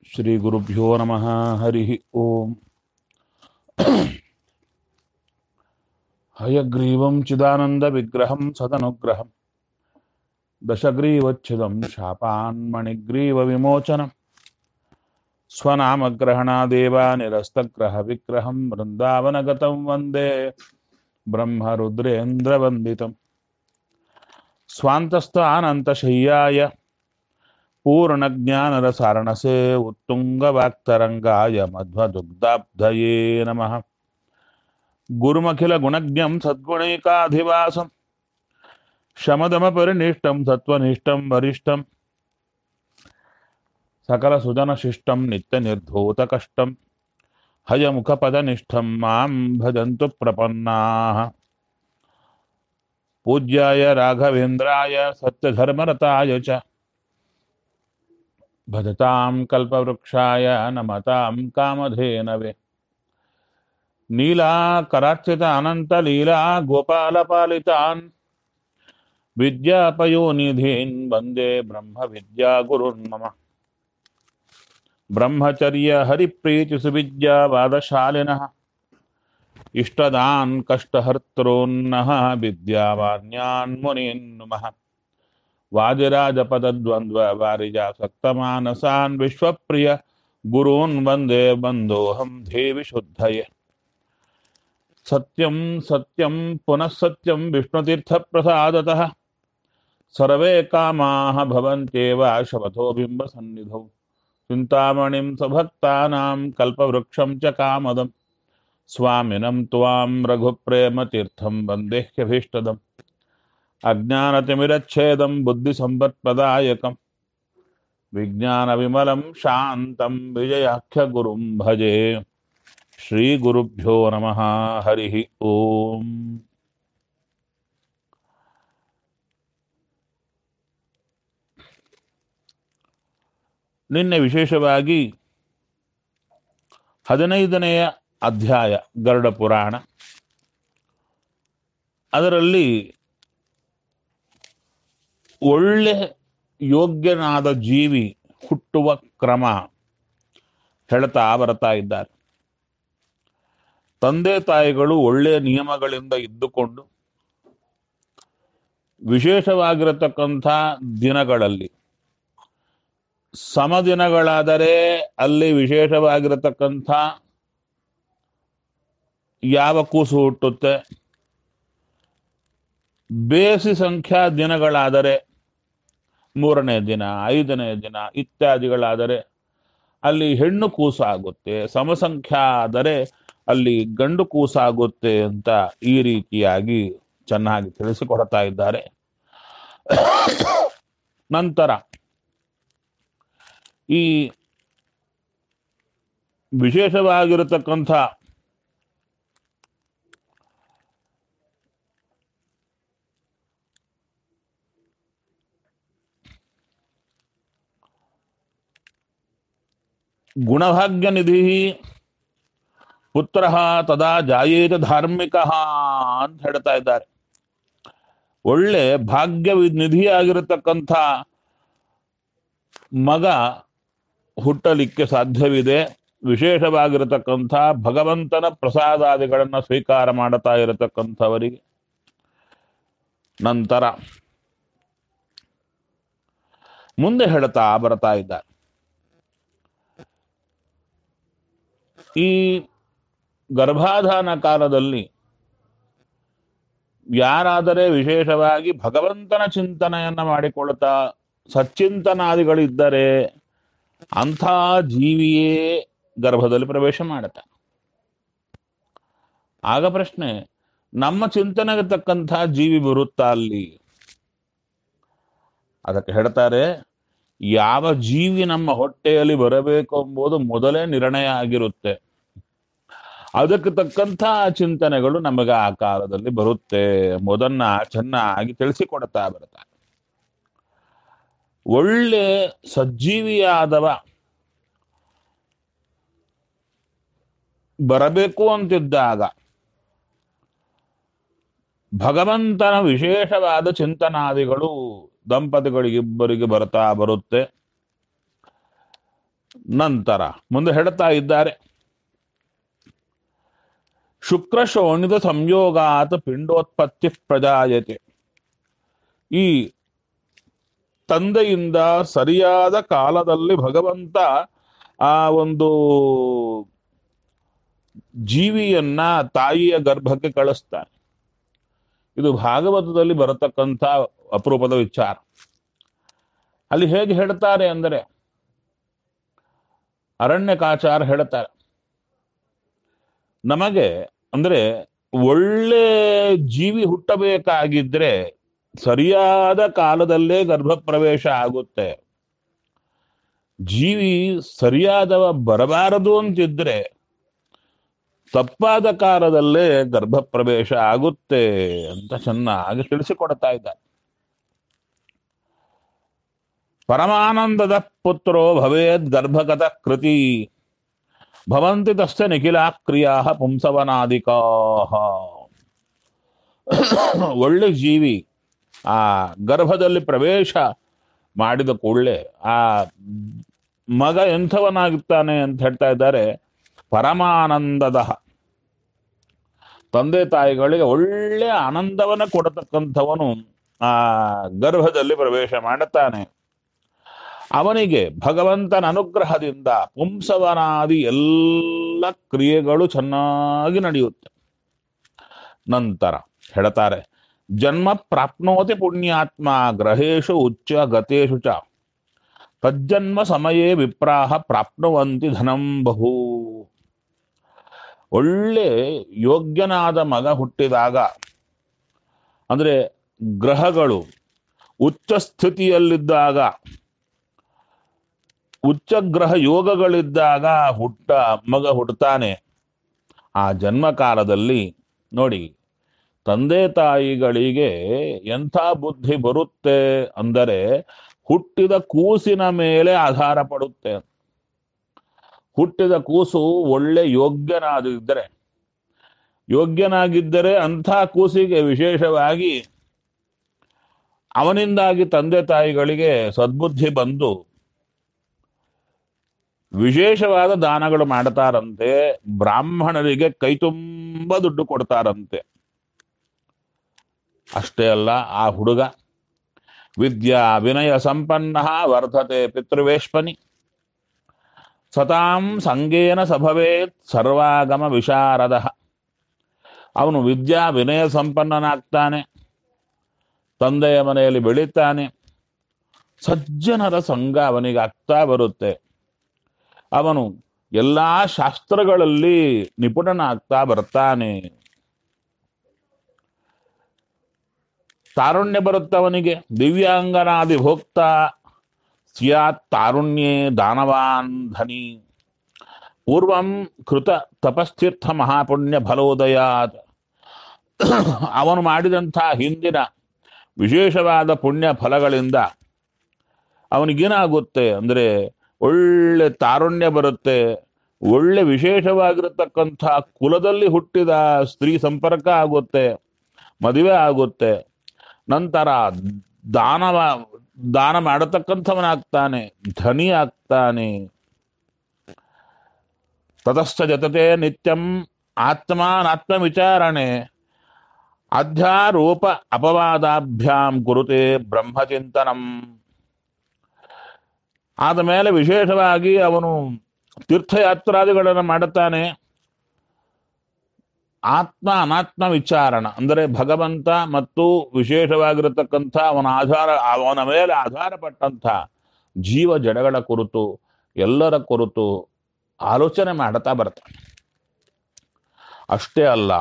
ಶ್ರೀಗುರುಭ್ಯೋ ನಮಃ ಹರಿ ಓಂ ಹಯಗ್ರೀವಂ ಚಿದಾನಂದವಿಗ್ರಹಂ ಸದನುಗ್ರಹಂ ದಶಗ್ರೀವಚ್ಛಿದಂ ಶಾಪಾನ್ಮಣಿಗ್ರೀವವಿಮೋಚನಂ ಸ್ವನಾಮಗ್ರಹಣಾದೇವ ನಿರಸ್ತಗ್ರಹವಿಗ್ರಹಂ ವೃಂದಾವನಗತಂ ವಂದೇ ಬ್ರಹ್ಮರುದ್ರೇಂದ್ರವಂದಿತಂ ಸ್ವಾಂತಸ್ಥಾನಂತಶಯ್ಯಾಯ पूर्णज्ञानरसारणसे उत्तुङ्गवाक्तरङ्गाय मध्वदुग्धाब्धये नमः गुरुमखिलगुणज्ञं सद्गुणैकाधिवासं शमदमपरिनिष्टं सत्त्वनिष्ठं वरिष्ठं सकलसुजनशिष्टं नित्यनिर्धूतकष्टं हयमुखपदनिष्ठं मां भजन्तु प्रपन्नाः पूज्याय राघवेन्द्राय सत्यधर्मरताय च भजतां कल्पवृक्षाय नमतां कामधेनवे नीलाकरार्चित अनन्तलीला गोपालपालितान् विद्यापयोनिधीन् वन्दे ब्रह्मविद्यागुरुन् मम ब्रह्मचर्यहरिप्रीतिसुविद्यावादशालिनः इष्टदान् कष्टहर्तॄन्नः विद्यावान्यान् मुनीन् नुमः वादिराजपदद्वन्द्ववारिजासक्तमानसान् विश्वप्रिय गुरून् वन्दे बन्धोऽहं देवि शुद्धये सत्यं सत्यं पुनः सत्यं विष्णुतीर्थप्रसादतः सर्वे कामाः भवन्त्येव शपथो बिम्बसन्निधौ चिन्तामणिं स्वभक्तानां कल्पवृक्षं च कामदं स्वामिनं त्वां रघुप्रेमतीर्थं वन्देह्यभीष्टदम् अज्ञानतिमिरच्छेदं बुद्धिसम्पत्प्रदायकं विज्ञानविमलं शान्तं विजयाख्यगुरुं भजे श्रीगुरुभ्यो नमः हरिः ओम् ನಿನ್ನೆ ವಿಶೇಷವಾಗಿ ಹದಿನೈದನೆಯ ಅಧ್ಯಾಯ ಗರುಡ ಪುರಾಣ ಅದರಲ್ಲಿ ಒಳ್ಳೆ ಯೋಗ್ಯನಾದ ಜೀವಿ ಹುಟ್ಟುವ ಕ್ರಮ ಹೇಳ್ತಾ ಬರ್ತಾ ಇದ್ದಾರೆ ತಂದೆ ತಾಯಿಗಳು ಒಳ್ಳೆಯ ನಿಯಮಗಳಿಂದ ಇದ್ದುಕೊಂಡು ವಿಶೇಷವಾಗಿರತಕ್ಕಂಥ ದಿನಗಳಲ್ಲಿ ಸಮದಿನಗಳಾದರೆ ಅಲ್ಲಿ ವಿಶೇಷವಾಗಿರತಕ್ಕಂಥ ಯಾವ ಕೂಸು ಹುಟ್ಟುತ್ತೆ ಬೇಸಿ ಸಂಖ್ಯಾ ದಿನಗಳಾದರೆ ಮೂರನೇ ದಿನ ಐದನೇ ದಿನ ಇತ್ಯಾದಿಗಳಾದರೆ ಅಲ್ಲಿ ಹೆಣ್ಣು ಕೂಸಾಗುತ್ತೆ ಸಮಸಂಖ್ಯಾ ಆದರೆ ಅಲ್ಲಿ ಗಂಡು ಕೂಸಾಗುತ್ತೆ ಅಂತ ಈ ರೀತಿಯಾಗಿ ಚೆನ್ನಾಗಿ ತಿಳಿಸಿಕೊಡ್ತಾ ಇದ್ದಾರೆ ನಂತರ ಈ ವಿಶೇಷವಾಗಿರತಕ್ಕಂಥ ಗುಣಭಾಗ್ಯ ನಿಧಿ ಪುತ್ರ ತದಾ ಜಾಯೇತ ಧಾರ್ಮಿಕ ಅಂತ ಹೇಳ್ತಾ ಇದ್ದಾರೆ ಒಳ್ಳೆ ಭಾಗ್ಯ ನಿಧಿಯಾಗಿರತಕ್ಕಂಥ ಮಗ ಹುಟ್ಟಲಿಕ್ಕೆ ಸಾಧ್ಯವಿದೆ ವಿಶೇಷವಾಗಿರತಕ್ಕಂಥ ಭಗವಂತನ ಪ್ರಸಾದಾದಿಗಳನ್ನು ಸ್ವೀಕಾರ ಮಾಡುತ್ತಾ ಇರತಕ್ಕಂಥವರಿಗೆ ನಂತರ ಮುಂದೆ ಹೇಳ್ತಾ ಬರ್ತಾ ಇದ್ದಾರೆ ಈ ಗರ್ಭಾಧಾನ ಕಾಲದಲ್ಲಿ ಯಾರಾದರೆ ವಿಶೇಷವಾಗಿ ಭಗವಂತನ ಚಿಂತನೆಯನ್ನ ಮಾಡಿಕೊಳ್ತಾ ಸಚ್ಚಿಂತನಾದಿಗಳಿದ್ದರೆ ಅಂಥ ಜೀವಿಯೇ ಗರ್ಭದಲ್ಲಿ ಪ್ರವೇಶ ಮಾಡುತ್ತೆ ಆಗ ಪ್ರಶ್ನೆ ನಮ್ಮ ಚಿಂತನೆಗೆ ತಕ್ಕಂಥ ಜೀವಿ ಬರುತ್ತಾ ಅಲ್ಲಿ ಅದಕ್ಕೆ ಹೇಳ್ತಾರೆ ಯಾವ ಜೀವಿ ನಮ್ಮ ಹೊಟ್ಟೆಯಲ್ಲಿ ಬರಬೇಕು ಎಂಬುದು ಮೊದಲೇ ನಿರ್ಣಯ ಆಗಿರುತ್ತೆ ಅದಕ್ಕೆ ತಕ್ಕಂಥ ಚಿಂತನೆಗಳು ನಮಗೆ ಆ ಕಾಲದಲ್ಲಿ ಬರುತ್ತೆ ಮೊದನ್ನ ಚೆನ್ನಾಗಿ ತಿಳಿಸಿಕೊಡ್ತಾ ಬರ್ತಾರೆ ಒಳ್ಳೆ ಸಜ್ಜೀವಿಯಾದವ ಬರಬೇಕು ಅಂತಿದ್ದಾಗ ಭಗವಂತನ ವಿಶೇಷವಾದ ಚಿಂತನಾದಿಗಳು ದಂಪತಿಗಳಿಗಿಬ್ಬರಿಗೆ ಬರ್ತಾ ಬರುತ್ತೆ ನಂತರ ಮುಂದೆ ಹೇಳ್ತಾ ಇದ್ದಾರೆ ಶುಕ್ರ ಶೋಣಿತ ಸಂಯೋಗಾತ್ ಪಿಂಡೋತ್ಪತ್ತಿ ಪ್ರಜಾಯತೆ ಈ ತಂದೆಯಿಂದ ಸರಿಯಾದ ಕಾಲದಲ್ಲಿ ಭಗವಂತ ಆ ಒಂದು ಜೀವಿಯನ್ನ ತಾಯಿಯ ಗರ್ಭಕ್ಕೆ ಕಳಿಸ್ತಾನೆ ಇದು ಭಾಗವತದಲ್ಲಿ ಬರತಕ್ಕಂಥ ಅಪರೂಪದ ವಿಚಾರ ಅಲ್ಲಿ ಹೇಗೆ ಹೇಳ್ತಾರೆ ಅಂದರೆ ಅರಣ್ಯಕಾಚಾರ ಹೇಳ್ತಾರೆ ನಮಗೆ ಅಂದ್ರೆ ಒಳ್ಳೆ ಜೀವಿ ಹುಟ್ಟಬೇಕಾಗಿದ್ರೆ ಸರಿಯಾದ ಕಾಲದಲ್ಲೇ ಗರ್ಭಪ್ರವೇಶ ಆಗುತ್ತೆ ಜೀವಿ ಸರಿಯಾದವ ಬರಬಾರದು ಅಂತಿದ್ರೆ ತಪ್ಪಾದ ಕಾಲದಲ್ಲೇ ಗರ್ಭಪ್ರವೇಶ ಆಗುತ್ತೆ ಅಂತ ಚೆನ್ನಾಗಿ ತಿಳಿಸಿಕೊಡ್ತಾ ಇದ್ದಾರೆ ಪರಮಾನಂದದ ಪುತ್ರೋ ಭವೇದ್ ಗರ್ಭಗತ ಕೃತಿ ಭವಂತಿ ತಸ್ಯ ನಿಖಿಲಾ ಕ್ರಿಯಾ ಪುಂಸವನಾದಿಕಾ ಒಳ್ಳೆ ಜೀವಿ ಆ ಗರ್ಭದಲ್ಲಿ ಪ್ರವೇಶ ಮಾಡಿದ ಕೂಡಲೇ ಆ ಮಗ ಎಂಥವನಾಗುತ್ತಾನೆ ಅಂತ ಹೇಳ್ತಾ ಇದ್ದಾರೆ ಪರಮಾನಂದದ ತಂದೆ ತಾಯಿಗಳಿಗೆ ಒಳ್ಳೆ ಆನಂದವನ್ನ ಕೊಡತಕ್ಕಂಥವನು ಆ ಗರ್ಭದಲ್ಲಿ ಪ್ರವೇಶ ಮಾಡುತ್ತಾನೆ ಅವನಿಗೆ ಭಗವಂತನ ಅನುಗ್ರಹದಿಂದ ಪುಂಸವನಾದಿ ಎಲ್ಲ ಕ್ರಿಯೆಗಳು ಚೆನ್ನಾಗಿ ನಡೆಯುತ್ತೆ ನಂತರ ಹೇಳ್ತಾರೆ ಜನ್ಮ ಪ್ರಾಪ್ನೋತಿ ಪುಣ್ಯಾತ್ಮ ಗ್ರಹೇಶು ಉಚ್ಚ ಗತೇಶು ಚ ತಜ್ಜನ್ಮ ಸಮಯೇ ವಿಪ್ರಾಹ ಪ್ರಾಪ್ನುವಂತಿ ಧನಂ ಬಹು ಒಳ್ಳೆ ಯೋಗ್ಯನಾದ ಮಗ ಹುಟ್ಟಿದಾಗ ಅಂದ್ರೆ ಗ್ರಹಗಳು ಉಚ್ಚ ಸ್ಥಿತಿಯಲ್ಲಿದ್ದಾಗ ಉಚ್ಚ ಗ್ರಹ ಯೋಗಗಳಿದ್ದಾಗ ಹುಟ್ಟ ಮಗ ಹುಟ್ಟುತ್ತಾನೆ ಆ ಜನ್ಮ ಕಾಲದಲ್ಲಿ ನೋಡಿ ತಂದೆ ತಾಯಿಗಳಿಗೆ ಎಂಥ ಬುದ್ಧಿ ಬರುತ್ತೆ ಅಂದರೆ ಹುಟ್ಟಿದ ಕೂಸಿನ ಮೇಲೆ ಆಧಾರ ಪಡುತ್ತೆ ಹುಟ್ಟಿದ ಕೂಸು ಒಳ್ಳೆ ಯೋಗ್ಯನಾದಿದ್ದರೆ ಯೋಗ್ಯನಾಗಿದ್ದರೆ ಅಂಥ ಕೂಸಿಗೆ ವಿಶೇಷವಾಗಿ ಅವನಿಂದಾಗಿ ತಂದೆ ತಾಯಿಗಳಿಗೆ ಸದ್ಬುದ್ಧಿ ಬಂದು ವಿಶೇಷವಾದ ದಾನಗಳು ಮಾಡ್ತಾರಂತೆ ಬ್ರಾಹ್ಮಣರಿಗೆ ಕೈ ತುಂಬ ದುಡ್ಡು ಕೊಡ್ತಾರಂತೆ ಅಷ್ಟೇ ಅಲ್ಲ ಆ ಹುಡುಗ ವಿದ್ಯಾ ವಿನಯ ಸಂಪನ್ನ ವರ್ಧತೆ ಪಿತೃವೇಶ್ಪನಿ ಸತಾಂ ಸಂಗೇನ ಸಭವೇತ್ ಸರ್ವಾಗಮ ವಿಶಾರದ ಅವನು ವಿದ್ಯಾ ವಿನಯ ಸಂಪನ್ನನಾಗ್ತಾನೆ ತಂದೆಯ ಮನೆಯಲ್ಲಿ ಬೆಳೀತಾನೆ ಸಜ್ಜನರ ಸಂಘ ಅವನಿಗೆ ಆಗ್ತಾ ಬರುತ್ತೆ ಅವನು ಎಲ್ಲಾ ಶಾಸ್ತ್ರಗಳಲ್ಲಿ ನಿಪುಣನಾಗ್ತಾ ಬರ್ತಾನೆ ತಾರುಣ್ಯ ಬರುತ್ತೆ ಅವನಿಗೆ ದಿವ್ಯಾಂಗನಾದಿ ಭೋಕ್ತ ಸ್ಯಾತ್ ತಾರುಣ್ಯೇ ದಾನವಾನ್ ಧನಿ ಪೂರ್ವಂ ಕೃತ ತಪಸ್ಥಿರ್ಥ ಮಹಾಪುಣ್ಯ ಫಲೋದಯಾತ್ ಅವನು ಮಾಡಿದಂಥ ಹಿಂದಿನ ವಿಶೇಷವಾದ ಪುಣ್ಯ ಫಲಗಳಿಂದ ಅವನಿಗೇನಾಗುತ್ತೆ ಅಂದ್ರೆ ಒಳ್ಳೆ ತಾರುಣ್ಯ ಬರುತ್ತೆ ಒಳ್ಳೆ ವಿಶೇಷವಾಗಿರತಕ್ಕಂಥ ಕುಲದಲ್ಲಿ ಹುಟ್ಟಿದ ಸ್ತ್ರೀ ಸಂಪರ್ಕ ಆಗುತ್ತೆ ಮದುವೆ ಆಗುತ್ತೆ ನಂತರ ದಾನವ ದಾನ ಮಾಡತಕ್ಕಂಥವನಾಗ್ತಾನೆ ಧನಿ ಆಗ್ತಾನೆ ತತಶ್ಚ ಜತತೆ ನಿತ್ಯಂ ಆತ್ಮಾನಾತ್ಮ ವಿಚಾರಣೆ ಅಧ್ಯಾರೋಪ ಅಪವಾದಾಭ್ಯಾಂ ಕುರುತೆ ಬ್ರಹ್ಮಚಿಂತನಂ ಆದ ಮೇಲೆ ವಿಶೇಷವಾಗಿ ಅವನು ತೀರ್ಥಯಾತ್ರಾದಿಗಳನ್ನು ಮಾಡುತ್ತಾನೆ ಆತ್ಮ ಅನಾತ್ಮ ವಿಚಾರಣ ಅಂದರೆ ಭಗವಂತ ಮತ್ತು ವಿಶೇಷವಾಗಿರತಕ್ಕಂಥ ಅವನ ಆಧಾರ ಅವನ ಮೇಲೆ ಆಧಾರಪಟ್ಟಂಥ ಜೀವ ಜಡಗಳ ಕುರಿತು ಎಲ್ಲರ ಕುರಿತು ಆಲೋಚನೆ ಮಾಡುತ್ತಾ ಬರ್ತಾನೆ ಅಷ್ಟೇ ಅಲ್ಲ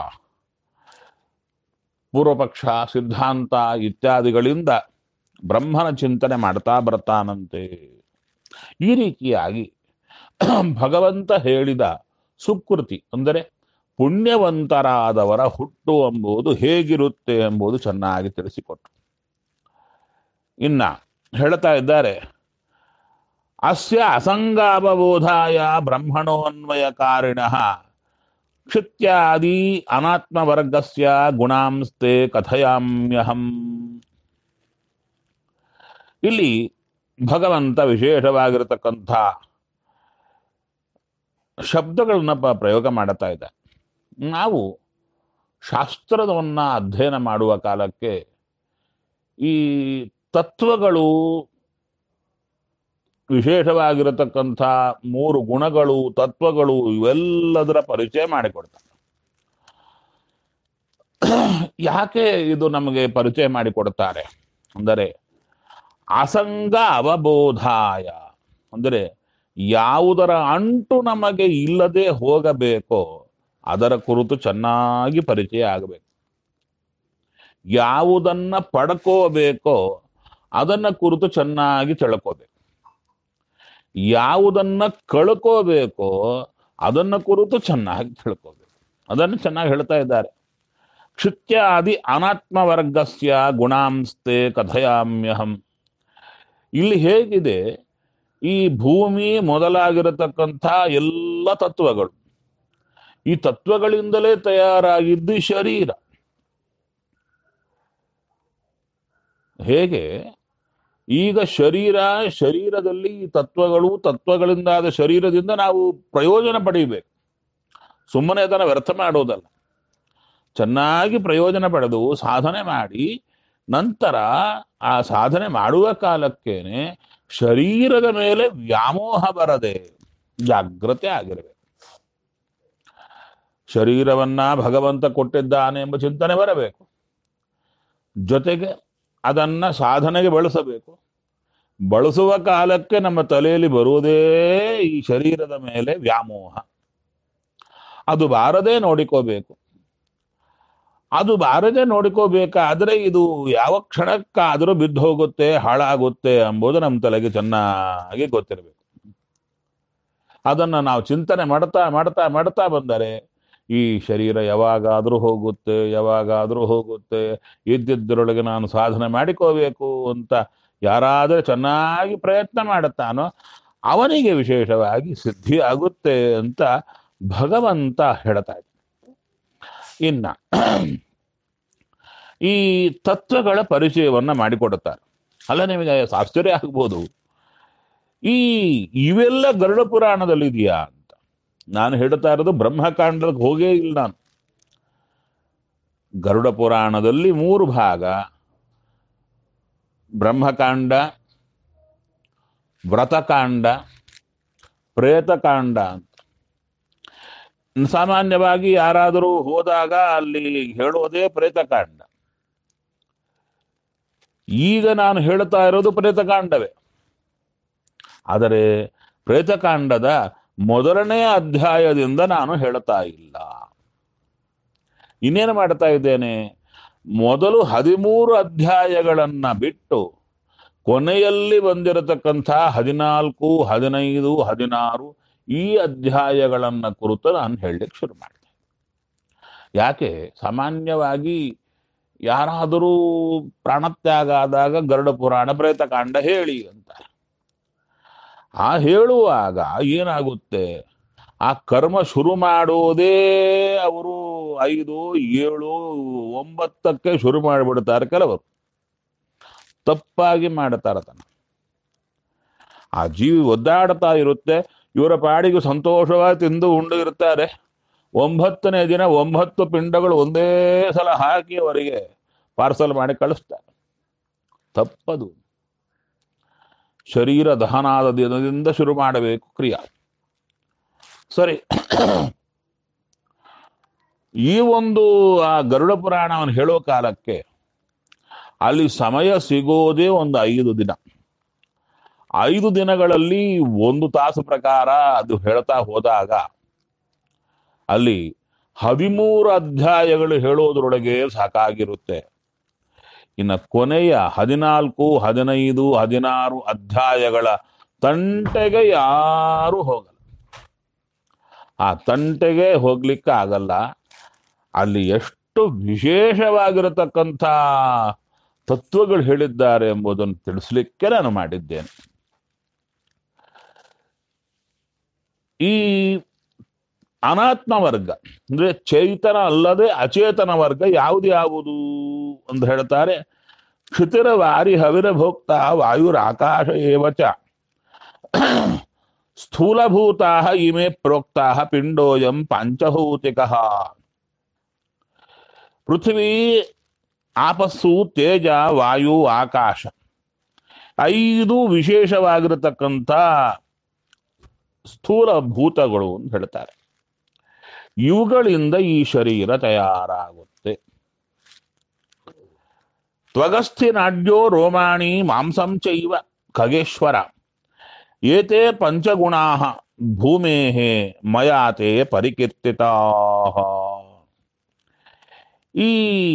ಪೂರ್ವಪಕ್ಷ ಸಿದ್ಧಾಂತ ಇತ್ಯಾದಿಗಳಿಂದ ಬ್ರಹ್ಮನ ಚಿಂತನೆ ಮಾಡ್ತಾ ಬರ್ತಾನಂತೆ ಈ ರೀತಿಯಾಗಿ ಭಗವಂತ ಹೇಳಿದ ಸುಕೃತಿ ಅಂದರೆ ಪುಣ್ಯವಂತರಾದವರ ಹುಟ್ಟು ಎಂಬುದು ಹೇಗಿರುತ್ತೆ ಎಂಬುದು ಚೆನ್ನಾಗಿ ತಿಳಿಸಿಕೊಟ್ಟು ಇನ್ನ ಹೇಳ್ತಾ ಇದ್ದಾರೆ ಅಸ್ಯ ಅಸಂಗಾವಬೋಧಾಯ ಬ್ರಹ್ಮಣೋನ್ವಯಕಾರಿಣ ಕ್ಷಿತ್ಯಾದಿ ಅನಾತ್ಮವರ್ಗಸ್ಯ ಗುಣಾಂಸ್ತೆ ಕಥಯಾಮ್ಯಹಂ ಇಲ್ಲಿ ಭಗವಂತ ವಿಶೇಷವಾಗಿರತಕ್ಕಂಥ ಶಬ್ದಗಳನ್ನ ಪ- ಪ್ರಯೋಗ ಮಾಡುತ್ತಾ ಇದ್ದ ನಾವು ಶಾಸ್ತ್ರವನ್ನ ಅಧ್ಯಯನ ಮಾಡುವ ಕಾಲಕ್ಕೆ ಈ ತತ್ವಗಳು ವಿಶೇಷವಾಗಿರತಕ್ಕಂಥ ಮೂರು ಗುಣಗಳು ತತ್ವಗಳು ಇವೆಲ್ಲದರ ಪರಿಚಯ ಮಾಡಿಕೊಡ್ತಾರೆ ಯಾಕೆ ಇದು ನಮಗೆ ಪರಿಚಯ ಮಾಡಿಕೊಡ್ತಾರೆ ಅಂದರೆ ಅಸಂಗ ಅವಬೋಧಾಯ ಅಂದರೆ ಯಾವುದರ ಅಂಟು ನಮಗೆ ಇಲ್ಲದೆ ಹೋಗಬೇಕೋ ಅದರ ಕುರಿತು ಚೆನ್ನಾಗಿ ಪರಿಚಯ ಆಗಬೇಕು ಯಾವುದನ್ನ ಪಡ್ಕೋಬೇಕೋ ಅದನ್ನ ಕುರಿತು ಚೆನ್ನಾಗಿ ತಿಳ್ಕೋಬೇಕು ಯಾವುದನ್ನ ಕಳ್ಕೋಬೇಕೋ ಅದನ್ನ ಕುರಿತು ಚೆನ್ನಾಗಿ ತಿಳ್ಕೋಬೇಕು ಅದನ್ನು ಚೆನ್ನಾಗಿ ಹೇಳ್ತಾ ಇದ್ದಾರೆ ಕ್ಷಿತ್ಯಾದಿ ಅನಾತ್ಮ ವರ್ಗಸ್ಯ ಗುಣಾಂಸ್ತೆ ಕಥಯಾಮ್ಯಹಂ ಇಲ್ಲಿ ಹೇಗಿದೆ ಈ ಭೂಮಿ ಮೊದಲಾಗಿರತಕ್ಕಂಥ ಎಲ್ಲ ತತ್ವಗಳು ಈ ತತ್ವಗಳಿಂದಲೇ ತಯಾರಾಗಿದ್ದು ಈ ಶರೀರ ಹೇಗೆ ಈಗ ಶರೀರ ಶರೀರದಲ್ಲಿ ಈ ತತ್ವಗಳು ತತ್ವಗಳಿಂದಾದ ಶರೀರದಿಂದ ನಾವು ಪ್ರಯೋಜನ ಪಡೆಯಬೇಕು ಸುಮ್ಮನೆ ಅದನ್ನು ವ್ಯರ್ಥ ಮಾಡೋದಲ್ಲ ಚೆನ್ನಾಗಿ ಪ್ರಯೋಜನ ಪಡೆದು ಸಾಧನೆ ಮಾಡಿ ನಂತರ ಆ ಸಾಧನೆ ಮಾಡುವ ಕಾಲಕ್ಕೇನೆ ಶರೀರದ ಮೇಲೆ ವ್ಯಾಮೋಹ ಬರದೆ ಜಾಗ್ರತೆ ಆಗಿರಬೇಕು ಶರೀರವನ್ನ ಭಗವಂತ ಕೊಟ್ಟಿದ್ದಾನೆ ಎಂಬ ಚಿಂತನೆ ಬರಬೇಕು ಜೊತೆಗೆ ಅದನ್ನ ಸಾಧನೆಗೆ ಬಳಸಬೇಕು ಬಳಸುವ ಕಾಲಕ್ಕೆ ನಮ್ಮ ತಲೆಯಲ್ಲಿ ಬರುವುದೇ ಈ ಶರೀರದ ಮೇಲೆ ವ್ಯಾಮೋಹ ಅದು ಬಾರದೆ ನೋಡಿಕೋಬೇಕು ಅದು ಬಾರದೆ ನೋಡಿಕೋಬೇಕಾದ್ರೆ ಇದು ಯಾವ ಕ್ಷಣಕ್ಕಾದರೂ ಬಿದ್ದು ಹೋಗುತ್ತೆ ಹಾಳಾಗುತ್ತೆ ಎಂಬುದು ನಮ್ಮ ತಲೆಗೆ ಚೆನ್ನಾಗಿ ಗೊತ್ತಿರಬೇಕು ಅದನ್ನ ನಾವು ಚಿಂತನೆ ಮಾಡ್ತಾ ಮಾಡ್ತಾ ಮಾಡ್ತಾ ಬಂದರೆ ಈ ಶರೀರ ಯಾವಾಗಾದರೂ ಹೋಗುತ್ತೆ ಯಾವಾಗಾದರೂ ಹೋಗುತ್ತೆ ಇದ್ದಿದ್ದರೊಳಗೆ ನಾನು ಸಾಧನೆ ಮಾಡಿಕೋಬೇಕು ಅಂತ ಯಾರಾದರೂ ಚೆನ್ನಾಗಿ ಪ್ರಯತ್ನ ಮಾಡುತ್ತಾನೋ ಅವನಿಗೆ ವಿಶೇಷವಾಗಿ ಸಿದ್ಧಿ ಆಗುತ್ತೆ ಅಂತ ಭಗವಂತ ಹೇಳ್ತಾ ಇದ್ದ ಇನ್ನ ಈ ತತ್ವಗಳ ಪರಿಚಯವನ್ನ ಮಾಡಿಕೊಡುತ್ತಾರೆ ಅಲ್ಲ ನಿಮಗೆ ಆಶ್ಚರ್ಯ ಆಗ್ಬೋದು ಈ ಇವೆಲ್ಲ ಗರುಡ ಪುರಾಣದಲ್ಲಿ ಇದೆಯಾ ಅಂತ ನಾನು ಹೇಳ್ತಾ ಇರೋದು ಬ್ರಹ್ಮಕಾಂಡಕ್ಕೆ ಹೋಗೇ ಇಲ್ಲ ನಾನು ಗರುಡ ಪುರಾಣದಲ್ಲಿ ಮೂರು ಭಾಗ ಬ್ರಹ್ಮಕಾಂಡ ವ್ರತಕಾಂಡ ಪ್ರೇತಕಾಂಡ ಅಂತ ಸಾಮಾನ್ಯವಾಗಿ ಯಾರಾದರೂ ಹೋದಾಗ ಅಲ್ಲಿ ಹೇಳೋದೇ ಪ್ರೇತಕಾಂಡ ಈಗ ನಾನು ಹೇಳ್ತಾ ಇರೋದು ಪ್ರೇತಕಾಂಡವೇ ಆದರೆ ಪ್ರೇತಕಾಂಡದ ಮೊದಲನೇ ಅಧ್ಯಾಯದಿಂದ ನಾನು ಹೇಳ್ತಾ ಇಲ್ಲ ಇನ್ನೇನು ಮಾಡ್ತಾ ಇದ್ದೇನೆ ಮೊದಲು ಹದಿಮೂರು ಅಧ್ಯಾಯಗಳನ್ನ ಬಿಟ್ಟು ಕೊನೆಯಲ್ಲಿ ಬಂದಿರತಕ್ಕಂಥ ಹದಿನಾಲ್ಕು ಹದಿನೈದು ಹದಿನಾರು ಈ ಅಧ್ಯಾಯಗಳನ್ನ ಕುರಿತು ನಾನು ಹೇಳಲಿಕ್ಕೆ ಶುರು ಮಾಡಿದೆ ಯಾಕೆ ಸಾಮಾನ್ಯವಾಗಿ ಯಾರಾದರೂ ಪ್ರಾಣತ್ಯಾಗ ಆದಾಗ ಗರುಡ ಪುರಾಣ ಪ್ರೇತಕಾಂಡ ಹೇಳಿ ಅಂತಾರೆ ಆ ಹೇಳುವಾಗ ಏನಾಗುತ್ತೆ ಆ ಕರ್ಮ ಶುರು ಮಾಡೋದೇ ಅವರು ಐದು ಏಳು ಒಂಬತ್ತಕ್ಕೆ ಶುರು ಮಾಡಿಬಿಡ್ತಾರೆ ಕೆಲವರು ತಪ್ಪಾಗಿ ಮಾಡ್ತಾರೆ ಅದನ್ನ ಆ ಜೀವಿ ಒದ್ದಾಡ್ತಾ ಇರುತ್ತೆ ಇವರ ಪಾಡಿಗೆ ಸಂತೋಷವಾಗಿ ತಿಂದು ಉಂಡು ಇರ್ತಾರೆ ಒಂಬತ್ತನೇ ದಿನ ಒಂಬತ್ತು ಪಿಂಡಗಳು ಒಂದೇ ಸಲ ಹಾಕಿ ಅವರಿಗೆ ಪಾರ್ಸಲ್ ಮಾಡಿ ಕಳಿಸ್ತಾರೆ ತಪ್ಪದು ಶರೀರ ದಹನಾದ ದಿನದಿಂದ ಶುರು ಮಾಡಬೇಕು ಕ್ರಿಯಾ ಸರಿ ಈ ಒಂದು ಆ ಗರುಡ ಪುರಾಣವನ್ನು ಹೇಳೋ ಕಾಲಕ್ಕೆ ಅಲ್ಲಿ ಸಮಯ ಸಿಗೋದೇ ಒಂದು ಐದು ದಿನ ಐದು ದಿನಗಳಲ್ಲಿ ಒಂದು ತಾಸು ಪ್ರಕಾರ ಅದು ಹೇಳ್ತಾ ಹೋದಾಗ ಅಲ್ಲಿ ಹದಿಮೂರು ಅಧ್ಯಾಯಗಳು ಹೇಳೋದ್ರೊಳಗೆ ಸಾಕಾಗಿರುತ್ತೆ ಇನ್ನು ಕೊನೆಯ ಹದಿನಾಲ್ಕು ಹದಿನೈದು ಹದಿನಾರು ಅಧ್ಯಾಯಗಳ ತಂಟೆಗೆ ಯಾರು ಹೋಗಲ್ಲ ಆ ತಂಟೆಗೆ ಹೋಗ್ಲಿಕ್ಕೆ ಆಗಲ್ಲ ಅಲ್ಲಿ ಎಷ್ಟು ವಿಶೇಷವಾಗಿರತಕ್ಕಂಥ ತತ್ವಗಳು ಹೇಳಿದ್ದಾರೆ ಎಂಬುದನ್ನು ತಿಳಿಸ್ಲಿಕ್ಕೆ ನಾನು ಮಾಡಿದ್ದೇನೆ ಈ ಅನಾತ್ಮ ವರ್ಗ ಅಂದ್ರೆ ಚೈತನ ಅಲ್ಲದೆ ಅಚೇತನ ವರ್ಗ ಯಾವುದು ಯಾವುದು ಅಂತ ಹೇಳ್ತಾರೆ ಕ್ಷಿತಿರ ವಾರಿ ಹವಿರ ಭೋಕ್ತ ವಾಯುರ ಆಕಾಶ ಏವಚ ಸ್ಥೂಲಭೂತಾ ಇಮೆ ಪ್ರೋಕ್ತಾ ಪಿಂಡೋಯಂ ಪಂಚಭೌತಿಕ ಪೃಥ್ವಿ ಆಪಸ್ಸು ತೇಜ ವಾಯು ಆಕಾಶ ಐದು ವಿಶೇಷವಾಗಿರತಕ್ಕಂಥ ಸ್ಥೂಲ ಭೂತಗಳು ಅಂತ ಹೇಳ್ತಾರೆ ಇವುಗಳಿಂದ ಈ ಶರೀರ ತಯಾರಾಗುತ್ತೆ ತ್ವಗಸ್ಥಿ ನಾಡ್ಯೋ ರೋಮಾಣಿ ಮಾಂಸಂ ಚೈವ ಖಗೇಶ್ವರ ಏತೆ ಪಂಚಗುಣಾ ಭೂಮೇ ಮಯಾತೆ ಪರಿಕೀರ್ತಿತಾ ಈ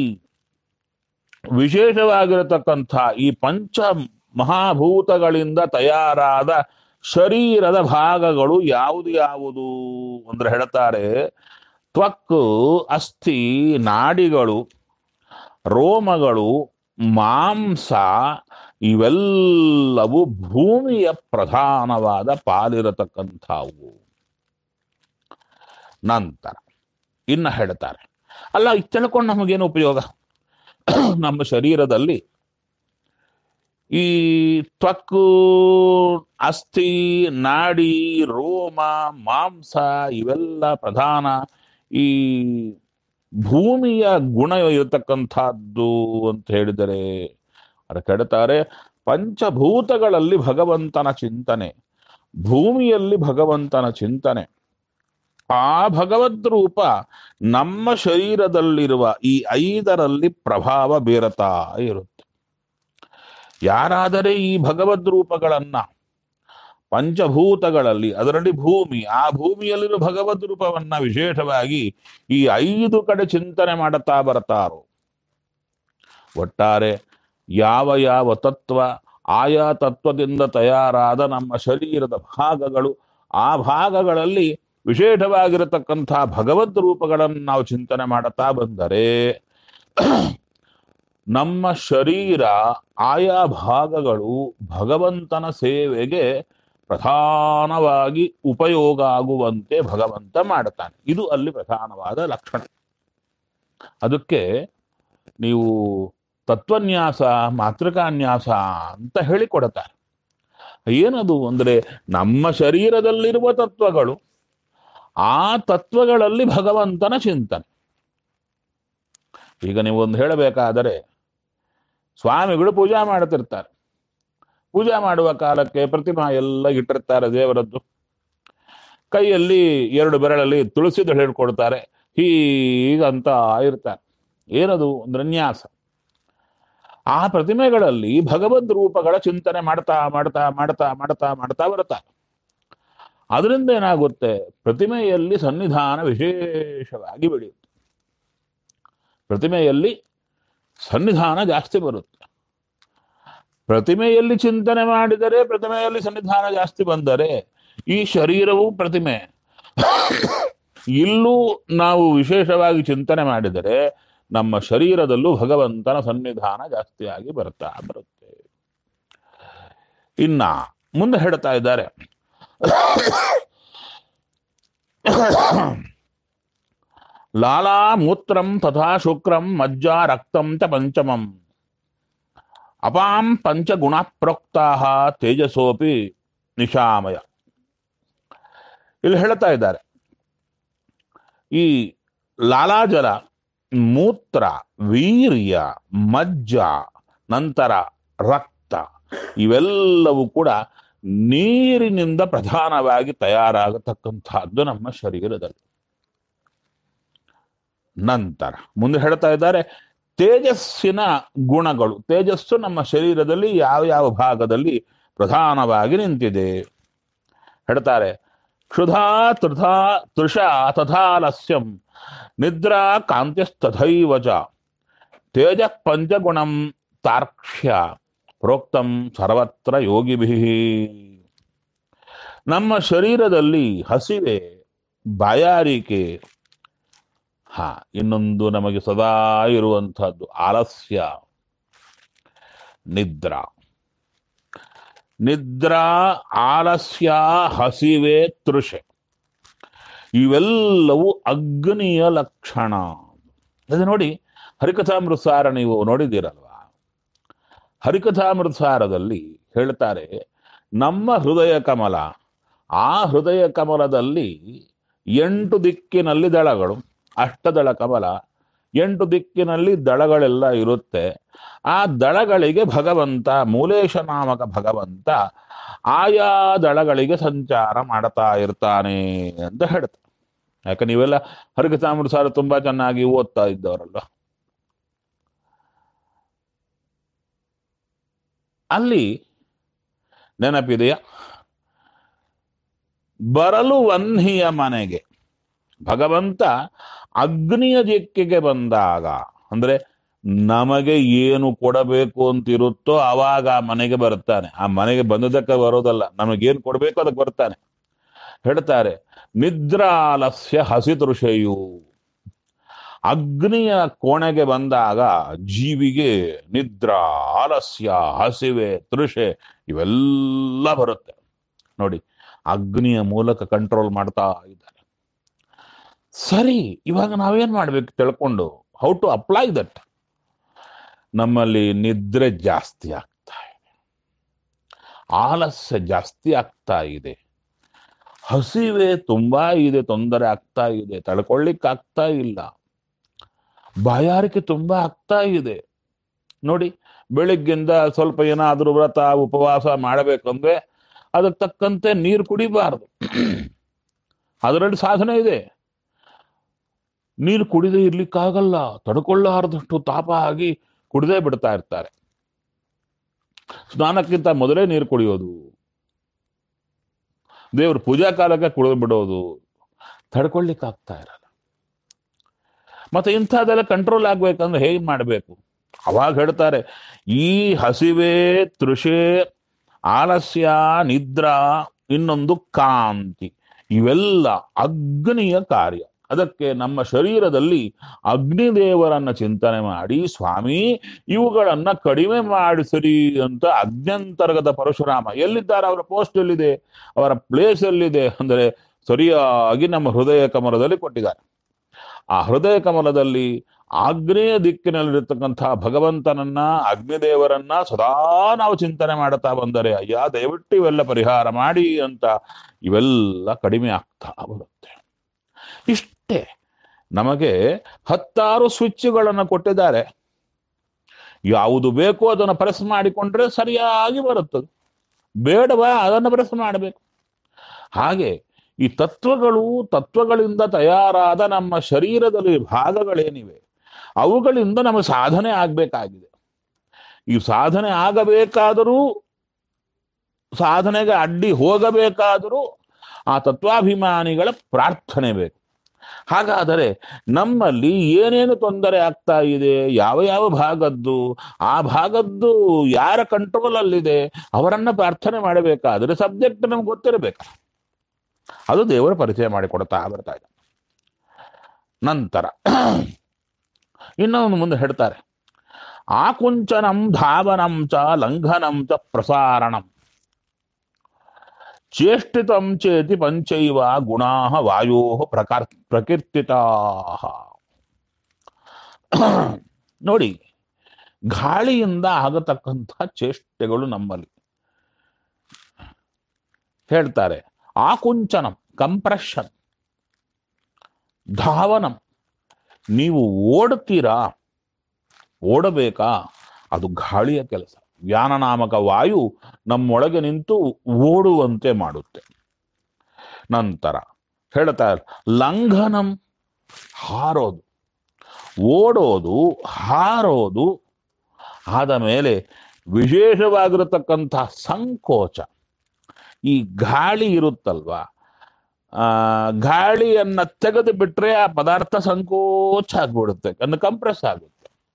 ವಿಶೇಷವಾಗಿರತಕ್ಕಂಥ ಈ ಪಂಚ ಮಹಾಭೂತಗಳಿಂದ ತಯಾರಾದ ಶರೀರದ ಭಾಗಗಳು ಯಾವುದು ಯಾವುದು ಅಂದ್ರೆ ಹೇಳ್ತಾರೆ ತ್ವಕ್ ಅಸ್ಥಿ ನಾಡಿಗಳು ರೋಮಗಳು ಮಾಂಸ ಇವೆಲ್ಲವೂ ಭೂಮಿಯ ಪ್ರಧಾನವಾದ ಪಾಲಿರತಕ್ಕಂಥವು ನಂತರ ಇನ್ನ ಹೇಳ್ತಾರೆ ಅಲ್ಲ ಇದು ತಿಳ್ಕೊಂಡು ನಮಗೇನು ಉಪಯೋಗ ನಮ್ಮ ಶರೀರದಲ್ಲಿ ಈ ತ್ವಕ್ಕು ಅಸ್ಥಿ ನಾಡಿ ರೋಮ ಮಾಂಸ ಇವೆಲ್ಲ ಪ್ರಧಾನ ಈ ಭೂಮಿಯ ಗುಣ ಇರತಕ್ಕಂಥದ್ದು ಅಂತ ಹೇಳಿದರೆ ಅದು ಕೆಡ್ತಾರೆ ಪಂಚಭೂತಗಳಲ್ಲಿ ಭಗವಂತನ ಚಿಂತನೆ ಭೂಮಿಯಲ್ಲಿ ಭಗವಂತನ ಚಿಂತನೆ ಆ ಭಗವದ್ ರೂಪ ನಮ್ಮ ಶರೀರದಲ್ಲಿರುವ ಈ ಐದರಲ್ಲಿ ಪ್ರಭಾವ ಬೀರತಾ ಇರುತ್ತೆ ಯಾರಾದರೆ ಈ ಭಗವದ್ ರೂಪಗಳನ್ನ ಪಂಚಭೂತಗಳಲ್ಲಿ ಅದರಲ್ಲಿ ಭೂಮಿ ಆ ಭೂಮಿಯಲ್ಲಿರುವ ಭಗವದ್ ರೂಪವನ್ನ ವಿಶೇಷವಾಗಿ ಈ ಐದು ಕಡೆ ಚಿಂತನೆ ಮಾಡುತ್ತಾ ಬರ್ತಾರೋ ಒಟ್ಟಾರೆ ಯಾವ ಯಾವ ತತ್ವ ಆಯಾ ತತ್ವದಿಂದ ತಯಾರಾದ ನಮ್ಮ ಶರೀರದ ಭಾಗಗಳು ಆ ಭಾಗಗಳಲ್ಲಿ ವಿಶೇಷವಾಗಿರತಕ್ಕಂಥ ಭಗವದ್ ರೂಪಗಳನ್ನು ನಾವು ಚಿಂತನೆ ಮಾಡುತ್ತಾ ಬಂದರೆ ನಮ್ಮ ಶರೀರ ಆಯಾ ಭಾಗಗಳು ಭಗವಂತನ ಸೇವೆಗೆ ಪ್ರಧಾನವಾಗಿ ಉಪಯೋಗ ಆಗುವಂತೆ ಭಗವಂತ ಮಾಡುತ್ತಾನೆ ಇದು ಅಲ್ಲಿ ಪ್ರಧಾನವಾದ ಲಕ್ಷಣ ಅದಕ್ಕೆ ನೀವು ತತ್ವನ್ಯಾಸ ಮಾತೃಕಾನ್ಯಾಸ ಅಂತ ಹೇಳಿಕೊಡುತ್ತಾರೆ ಏನದು ಅಂದ್ರೆ ನಮ್ಮ ಶರೀರದಲ್ಲಿರುವ ತತ್ವಗಳು ಆ ತತ್ವಗಳಲ್ಲಿ ಭಗವಂತನ ಚಿಂತನೆ ಈಗ ನೀವು ಒಂದು ಹೇಳಬೇಕಾದರೆ ಸ್ವಾಮಿಗಳು ಪೂಜಾ ಮಾಡ್ತಿರ್ತಾರೆ ಪೂಜಾ ಮಾಡುವ ಕಾಲಕ್ಕೆ ಪ್ರತಿಮಾ ಎಲ್ಲ ಇಟ್ಟಿರ್ತಾರೆ ದೇವರದ್ದು ಕೈಯಲ್ಲಿ ಎರಡು ಬೆರಳಲ್ಲಿ ತುಳಸಿದ ಹೇಳ್ಕೊಡ್ತಾರೆ ಹೀಗಂತ ಇರ್ತಾರೆ ಏನದು ಅಂದ್ರೆ ನ್ಯಾಸ ಆ ಪ್ರತಿಮೆಗಳಲ್ಲಿ ಭಗವದ್ ರೂಪಗಳ ಚಿಂತನೆ ಮಾಡ್ತಾ ಮಾಡ್ತಾ ಮಾಡ್ತಾ ಮಾಡ್ತಾ ಮಾಡ್ತಾ ಬರ್ತಾರೆ ಅದರಿಂದ ಏನಾಗುತ್ತೆ ಪ್ರತಿಮೆಯಲ್ಲಿ ಸನ್ನಿಧಾನ ವಿಶೇಷವಾಗಿ ಬೆಳೆಯುತ್ತೆ ಪ್ರತಿಮೆಯಲ್ಲಿ ಸನ್ನಿಧಾನ ಜಾಸ್ತಿ ಬರುತ್ತೆ ಪ್ರತಿಮೆಯಲ್ಲಿ ಚಿಂತನೆ ಮಾಡಿದರೆ ಪ್ರತಿಮೆಯಲ್ಲಿ ಸನ್ನಿಧಾನ ಜಾಸ್ತಿ ಬಂದರೆ ಈ ಶರೀರವು ಪ್ರತಿಮೆ ಇಲ್ಲೂ ನಾವು ವಿಶೇಷವಾಗಿ ಚಿಂತನೆ ಮಾಡಿದರೆ ನಮ್ಮ ಶರೀರದಲ್ಲೂ ಭಗವಂತನ ಸನ್ನಿಧಾನ ಜಾಸ್ತಿಯಾಗಿ ಬರ್ತಾ ಬರುತ್ತೆ ಇನ್ನ ಮುಂದೆ ಹೇಳ್ತಾ ಇದ್ದಾರೆ ಲಾಲಾ ಮೂತ್ರಂ ತಥಾ ಶುಕ್ರಂ ಮಜ್ಜ ರಕ್ತಂ ಚ ಪಂಚಮಂ ಅಪಾಂ ಪಂಚಗುಣ ಪ್ರೋಕ್ತಾ ತೇಜಸೋಪಿ ನಿಶಾಮಯ ಇಲ್ಲಿ ಹೇಳ್ತಾ ಇದ್ದಾರೆ ಈ ಲಾಲಾಜಲ ಮೂತ್ರ ವೀರ್ಯ ಮಜ್ಜ ನಂತರ ರಕ್ತ ಇವೆಲ್ಲವೂ ಕೂಡ ನೀರಿನಿಂದ ಪ್ರಧಾನವಾಗಿ ತಯಾರಾಗತಕ್ಕಂತಹದ್ದು ನಮ್ಮ ಶರೀರದಲ್ಲಿ ನಂತರ ಮುಂದೆ ಹೇಳ್ತಾ ಇದ್ದಾರೆ ತೇಜಸ್ಸಿನ ಗುಣಗಳು ತೇಜಸ್ಸು ನಮ್ಮ ಶರೀರದಲ್ಲಿ ಯಾವ ಯಾವ ಭಾಗದಲ್ಲಿ ಪ್ರಧಾನವಾಗಿ ನಿಂತಿದೆ ಹೇಳ್ತಾರೆ ಕ್ಷುಧಾ ತೃಥಾ ತೃಷಾ ತಥಾಲಸ್ಯಂ ನಿದ್ರಾ ಕಾಂತ್ಯಸ್ತಥೈವ ಚ ತೇಜ ಪಂಚಗುಣಂ ತಾರ್ಕ್ಷ್ಯ ಪ್ರೋಕ್ತಂ ಸರ್ವತ್ರ ಯೋಗಿಭಿ ನಮ್ಮ ಶರೀರದಲ್ಲಿ ಹಸಿವೆ ಬಾಯಾರಿಕೆ ಹಾ ಇನ್ನೊಂದು ನಮಗೆ ಸದಾ ಇರುವಂತಹದ್ದು ಆಲಸ್ಯ ನಿದ್ರಾ ನಿದ್ರಾ ಆಲಸ್ಯ ಹಸಿವೆ ತೃಷೆ ಇವೆಲ್ಲವೂ ಅಗ್ನಿಯ ಲಕ್ಷಣ ಅದು ನೋಡಿ ಹರಿಕಥಾಮೃತಸಾರ ನೀವು ನೋಡಿದ್ದೀರಲ್ವಾ ಹರಿಕಥಾಮೃತಸಾರದಲ್ಲಿ ಹೇಳ್ತಾರೆ ನಮ್ಮ ಹೃದಯ ಕಮಲ ಆ ಹೃದಯ ಕಮಲದಲ್ಲಿ ಎಂಟು ದಿಕ್ಕಿನಲ್ಲಿ ದಳಗಳು ಅಷ್ಟದಳ ಕಮಲ ಎಂಟು ದಿಕ್ಕಿನಲ್ಲಿ ದಳಗಳೆಲ್ಲ ಇರುತ್ತೆ ಆ ದಳಗಳಿಗೆ ಭಗವಂತ ಮೂಲೇಶ ನಾಮಕ ಭಗವಂತ ಆಯಾ ದಳಗಳಿಗೆ ಸಂಚಾರ ಮಾಡ್ತಾ ಇರ್ತಾನೆ ಅಂತ ಹೇಳ್ತಾರೆ ಯಾಕೆ ನೀವೆಲ್ಲ ಹರಿಕತಾಮೃತ ಸಾರು ತುಂಬಾ ಚೆನ್ನಾಗಿ ಓದ್ತಾ ಇದ್ದವರಲ್ಲ ಅಲ್ಲಿ ನೆನಪಿದೆಯಾ ಬರಲು ವನ್ಹಿಯ ಮನೆಗೆ ಭಗವಂತ ಅಗ್ನಿಯ ದಿಕ್ಕಿಗೆ ಬಂದಾಗ ಅಂದ್ರೆ ನಮಗೆ ಏನು ಕೊಡಬೇಕು ಅಂತಿರುತ್ತೋ ಅವಾಗ ಆ ಮನೆಗೆ ಬರ್ತಾನೆ ಆ ಮನೆಗೆ ಬಂದದಕ್ಕೆ ಬರೋದಲ್ಲ ನಮಗೇನು ಕೊಡಬೇಕು ಅದಕ್ಕೆ ಬರ್ತಾನೆ ಹೇಳ್ತಾರೆ ನಿದ್ರಾಲಸ್ಯ ಹಸಿತೃಷೆಯು ಅಗ್ನಿಯ ಕೋಣೆಗೆ ಬಂದಾಗ ಜೀವಿಗೆ ನಿದ್ರಾ ಆಲಸ್ಯ ಹಸಿವೆ ತೃಷೆ ಇವೆಲ್ಲ ಬರುತ್ತೆ ನೋಡಿ ಅಗ್ನಿಯ ಮೂಲಕ ಕಂಟ್ರೋಲ್ ಮಾಡ್ತಾ ಇದ್ದಾರೆ ಸರಿ ಇವಾಗ ನಾವೇನ್ ಮಾಡ್ಬೇಕು ತಿಳ್ಕೊಂಡು ಹೌ ಟು ಅಪ್ಲೈ ದಟ್ ನಮ್ಮಲ್ಲಿ ನಿದ್ರೆ ಜಾಸ್ತಿ ಆಗ್ತಾ ಇದೆ ಆಲಸ್ಯ ಜಾಸ್ತಿ ಆಗ್ತಾ ಇದೆ ಹಸಿವೆ ತುಂಬಾ ಇದೆ ತೊಂದರೆ ಆಗ್ತಾ ಇದೆ ತಡ್ಕೊಳ್ಳಿಕ್ ಆಗ್ತಾ ಇಲ್ಲ ಬಾಯಾರಿಕೆ ತುಂಬಾ ಆಗ್ತಾ ಇದೆ ನೋಡಿ ಬೆಳಿಗ್ಗಿಂದ ಸ್ವಲ್ಪ ಏನಾದ್ರೂ ವ್ರತ ಉಪವಾಸ ಮಾಡಬೇಕಂದ್ರೆ ಅದಕ್ಕೆ ತಕ್ಕಂತೆ ನೀರು ಕುಡಿಬಾರದು ಅದರಲ್ಲಿ ಸಾಧನೆ ಇದೆ ನೀರು ಕುಡಿದೇ ಇರ್ಲಿಕ್ಕಾಗಲ್ಲ ತಡ್ಕೊಳ್ಳಾರದಷ್ಟು ತಾಪ ಆಗಿ ಕುಡಿದೇ ಬಿಡ್ತಾ ಇರ್ತಾರೆ ಸ್ನಾನಕ್ಕಿಂತ ಮೊದಲೇ ನೀರು ಕುಡಿಯೋದು ದೇವ್ರ ಪೂಜಾ ಕಾಲಕ್ಕೆ ಕುಡಿದು ಬಿಡೋದು ತಡ್ಕೊಳ್ಳಿಕ್ಕಾಗ್ತಾ ಇರಲ್ಲ ಮತ್ತೆ ಇಂಥದ್ದೆಲ್ಲ ಕಂಟ್ರೋಲ್ ಆಗ್ಬೇಕಂದ್ರೆ ಹೇಗೆ ಮಾಡಬೇಕು ಅವಾಗ ಹೇಳ್ತಾರೆ ಈ ಹಸಿವೆ ತೃಷೆ ಆಲಸ್ಯ ನಿದ್ರಾ ಇನ್ನೊಂದು ಕಾಂತಿ ಇವೆಲ್ಲ ಅಗ್ನಿಯ ಕಾರ್ಯ ಅದಕ್ಕೆ ನಮ್ಮ ಶರೀರದಲ್ಲಿ ಅಗ್ನಿದೇವರನ್ನ ಚಿಂತನೆ ಮಾಡಿ ಸ್ವಾಮಿ ಇವುಗಳನ್ನ ಕಡಿಮೆ ಮಾಡಿಸಿರಿ ಅಂತ ಅಗ್ನಂತರ್ಗತ ಪರಶುರಾಮ ಎಲ್ಲಿದ್ದಾರೆ ಅವರ ಪೋಸ್ಟ್ ಎಲ್ಲಿದೆ ಅವರ ಪ್ಲೇಸ್ ಎಲ್ಲಿದೆ ಅಂದರೆ ಸರಿಯಾಗಿ ನಮ್ಮ ಹೃದಯ ಕಮಲದಲ್ಲಿ ಕೊಟ್ಟಿದ್ದಾರೆ ಆ ಹೃದಯ ಕಮಲದಲ್ಲಿ ಆಗ್ನೇಯ ದಿಕ್ಕಿನಲ್ಲಿರ್ತಕ್ಕಂತಹ ಭಗವಂತನನ್ನ ಅಗ್ನಿದೇವರನ್ನ ಸದಾ ನಾವು ಚಿಂತನೆ ಮಾಡುತ್ತಾ ಬಂದರೆ ಅಯ್ಯ ದಯವಿಟ್ಟು ಇವೆಲ್ಲ ಪರಿಹಾರ ಮಾಡಿ ಅಂತ ಇವೆಲ್ಲ ಕಡಿಮೆ ಆಗ್ತಾ ಬರುತ್ತೆ ಇಷ್ಟೇ ನಮಗೆ ಹತ್ತಾರು ಸ್ವಿಚ್ಗಳನ್ನು ಕೊಟ್ಟಿದ್ದಾರೆ ಯಾವುದು ಬೇಕೋ ಅದನ್ನು ಪ್ರೆಸ್ ಮಾಡಿಕೊಂಡ್ರೆ ಸರಿಯಾಗಿ ಬರುತ್ತದೆ ಬೇಡವಾ ಅದನ್ನು ಪ್ರೆಸ್ ಮಾಡಬೇಕು ಹಾಗೆ ಈ ತತ್ವಗಳು ತತ್ವಗಳಿಂದ ತಯಾರಾದ ನಮ್ಮ ಶರೀರದಲ್ಲಿ ಭಾಗಗಳೇನಿವೆ ಅವುಗಳಿಂದ ನಮ್ಮ ಸಾಧನೆ ಆಗಬೇಕಾಗಿದೆ ಈ ಸಾಧನೆ ಆಗಬೇಕಾದರೂ ಸಾಧನೆಗೆ ಅಡ್ಡಿ ಹೋಗಬೇಕಾದರೂ ಆ ತತ್ವಾಭಿಮಾನಿಗಳ ಪ್ರಾರ್ಥನೆ ಬೇಕು ಹಾಗಾದರೆ ನಮ್ಮಲ್ಲಿ ಏನೇನು ತೊಂದರೆ ಆಗ್ತಾ ಇದೆ ಯಾವ ಯಾವ ಭಾಗದ್ದು ಆ ಭಾಗದ್ದು ಯಾರ ಕಂಟ್ರೋಲ್ ಅಲ್ಲಿದೆ ಅವರನ್ನ ಪ್ರಾರ್ಥನೆ ಮಾಡಬೇಕಾದ್ರೆ ಸಬ್ಜೆಕ್ಟ್ ನಮ್ಗೆ ಗೊತ್ತಿರಬೇಕು ಅದು ದೇವರ ಪರಿಚಯ ಮಾಡಿಕೊಡ್ತಾ ಬರ್ತಾ ಇದೆ ನಂತರ ಇನ್ನೊಂದು ಮುಂದೆ ಹೇಳ್ತಾರೆ ಆಕುಂಚನಂ ಧಾವನಂ ಚ ಲಂಘನಂ ಚ ಪ್ರಸಾರಣಂ ಚೇಷ್ಟಿತಂ ಚೇತಿ ಪಂಚೈವ ಗುಣಾ ವಾಯೋ ಪ್ರಕಾರ ಪ್ರಕೀರ್ತಿತಾ ನೋಡಿ ಗಾಳಿಯಿಂದ ಆಗತಕ್ಕಂಥ ಚೇಷ್ಟೆಗಳು ನಮ್ಮಲ್ಲಿ ಹೇಳ್ತಾರೆ ಆಕುಂಚನಂ ಕಂಪ್ರೆಷನ್ ಧಾವನಂ ನೀವು ಓಡ್ತೀರಾ ಓಡಬೇಕಾ ಅದು ಗಾಳಿಯ ಕೆಲಸ ವ್ಯಾನನಾಮಕ ವಾಯು ನಮ್ಮೊಳಗೆ ನಿಂತು ಓಡುವಂತೆ ಮಾಡುತ್ತೆ ನಂತರ ಹೇಳ್ತಾ ಲಂಘನಂ ಹಾರೋದು ಓಡೋದು ಹಾರೋದು ಆದ ಮೇಲೆ ವಿಶೇಷವಾಗಿರತಕ್ಕಂಥ ಸಂಕೋಚ ಈ ಗಾಳಿ ಇರುತ್ತಲ್ವಾ ಆ ಗಾಳಿಯನ್ನ ತೆಗೆದು ಬಿಟ್ರೆ ಆ ಪದಾರ್ಥ ಸಂಕೋಚ ಆಗ್ಬಿಡುತ್ತೆ ಅಂದ್ರೆ ಕಂಪ್ರೆಸ್ ಆಗುತ್ತೆ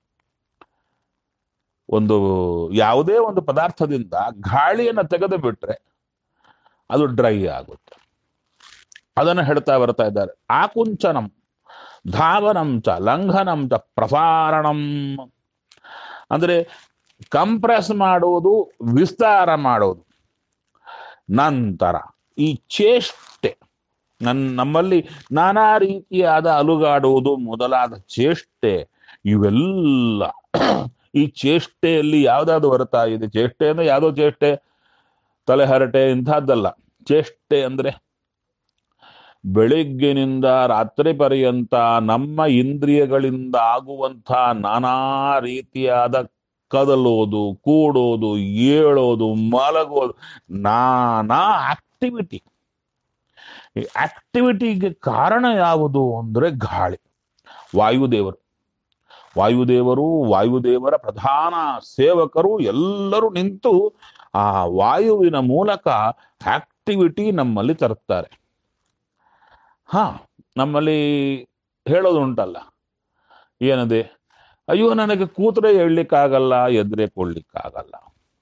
ಒಂದು ಯಾವುದೇ ಒಂದು ಪದಾರ್ಥದಿಂದ ಗಾಳಿಯನ್ನ ತೆಗೆದು ಬಿಟ್ರೆ ಅದು ಡ್ರೈ ಆಗುತ್ತೆ ಅದನ್ನು ಹೇಳ್ತಾ ಬರ್ತಾ ಇದ್ದಾರೆ ಆಕುಂಚನಂ ಧಾವನಂ ಚ ಲಂಘನಂ ಚ ಪ್ರಸಾರಣಂ ಅಂದ್ರೆ ಕಂಪ್ರೆಸ್ ಮಾಡೋದು ವಿಸ್ತಾರ ಮಾಡೋದು ನಂತರ ಈ ಚೇಷ್ಟೆ ನನ್ ನಮ್ಮಲ್ಲಿ ನಾನಾ ರೀತಿಯಾದ ಅಲುಗಾಡುವುದು ಮೊದಲಾದ ಚೇಷ್ಟೆ ಇವೆಲ್ಲ ಈ ಚೇಷ್ಟೆಯಲ್ಲಿ ಯಾವ್ದಾದ್ರು ಬರ್ತಾ ಇದೆ ಚೇಷ್ಟೆ ಅಂದ್ರೆ ಯಾವುದೋ ಚೇಷ್ಟೆ ತಲೆಹರಟೆ ಇಂಥದ್ದಲ್ಲ ಚೇಷ್ಟೆ ಅಂದ್ರೆ ಬೆಳಿಗ್ಗಿನಿಂದ ರಾತ್ರಿ ಪರ್ಯಂತ ನಮ್ಮ ಇಂದ್ರಿಯಗಳಿಂದ ಆಗುವಂಥ ನಾನಾ ರೀತಿಯಾದ ಕದಲೋದು ಕೂಡೋದು ಏಳೋದು ಮಲಗೋದು ನಾನಾ ಆಕ್ಟಿವಿಟಿ ಈ ಆಕ್ಟಿವಿಟಿಗೆ ಕಾರಣ ಯಾವುದು ಅಂದ್ರೆ ಗಾಳಿ ವಾಯುದೇವರು ವಾಯುದೇವರು ವಾಯುದೇವರ ಪ್ರಧಾನ ಸೇವಕರು ಎಲ್ಲರೂ ನಿಂತು ಆ ವಾಯುವಿನ ಮೂಲಕ ಆಕ್ಟಿವಿಟಿ ನಮ್ಮಲ್ಲಿ ತರುತ್ತಾರೆ ಹಾ ನಮ್ಮಲ್ಲಿ ಹೇಳೋದು ಉಂಟಲ್ಲ ಏನದೆ ಅಯ್ಯೋ ನನಗೆ ಕೂತ್ರೆ ಹೇಳಲಿಕ್ಕಾಗಲ್ಲ ಎದ್ರೆ ಕೊಡ್ಲಿಕ್ಕಾಗಲ್ಲ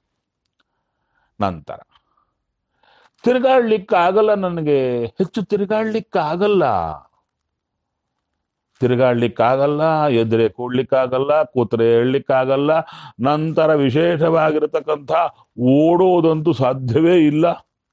ನಂತರ ತಿರುಗಾಡ್ಲಿಕ್ಕಾಗಲ್ಲ ನನಗೆ ಹೆಚ್ಚು ತಿರುಗಾಡ್ಲಿಕ್ಕಾಗಲ್ಲ ತಿರುಗಾಡ್ಲಿಕ್ಕಾಗಲ್ಲ ಎದ್ರೆ ಕೊಡ್ಲಿಕ್ಕಾಗಲ್ಲ ಕೂತ್ರೆ ಹೇಳಲಿಕ್ಕಾಗಲ್ಲ ನಂತರ ವಿಶೇಷವಾಗಿರತಕ್ಕಂಥ ಓಡೋದಂತೂ ಸಾಧ್ಯವೇ ಇಲ್ಲ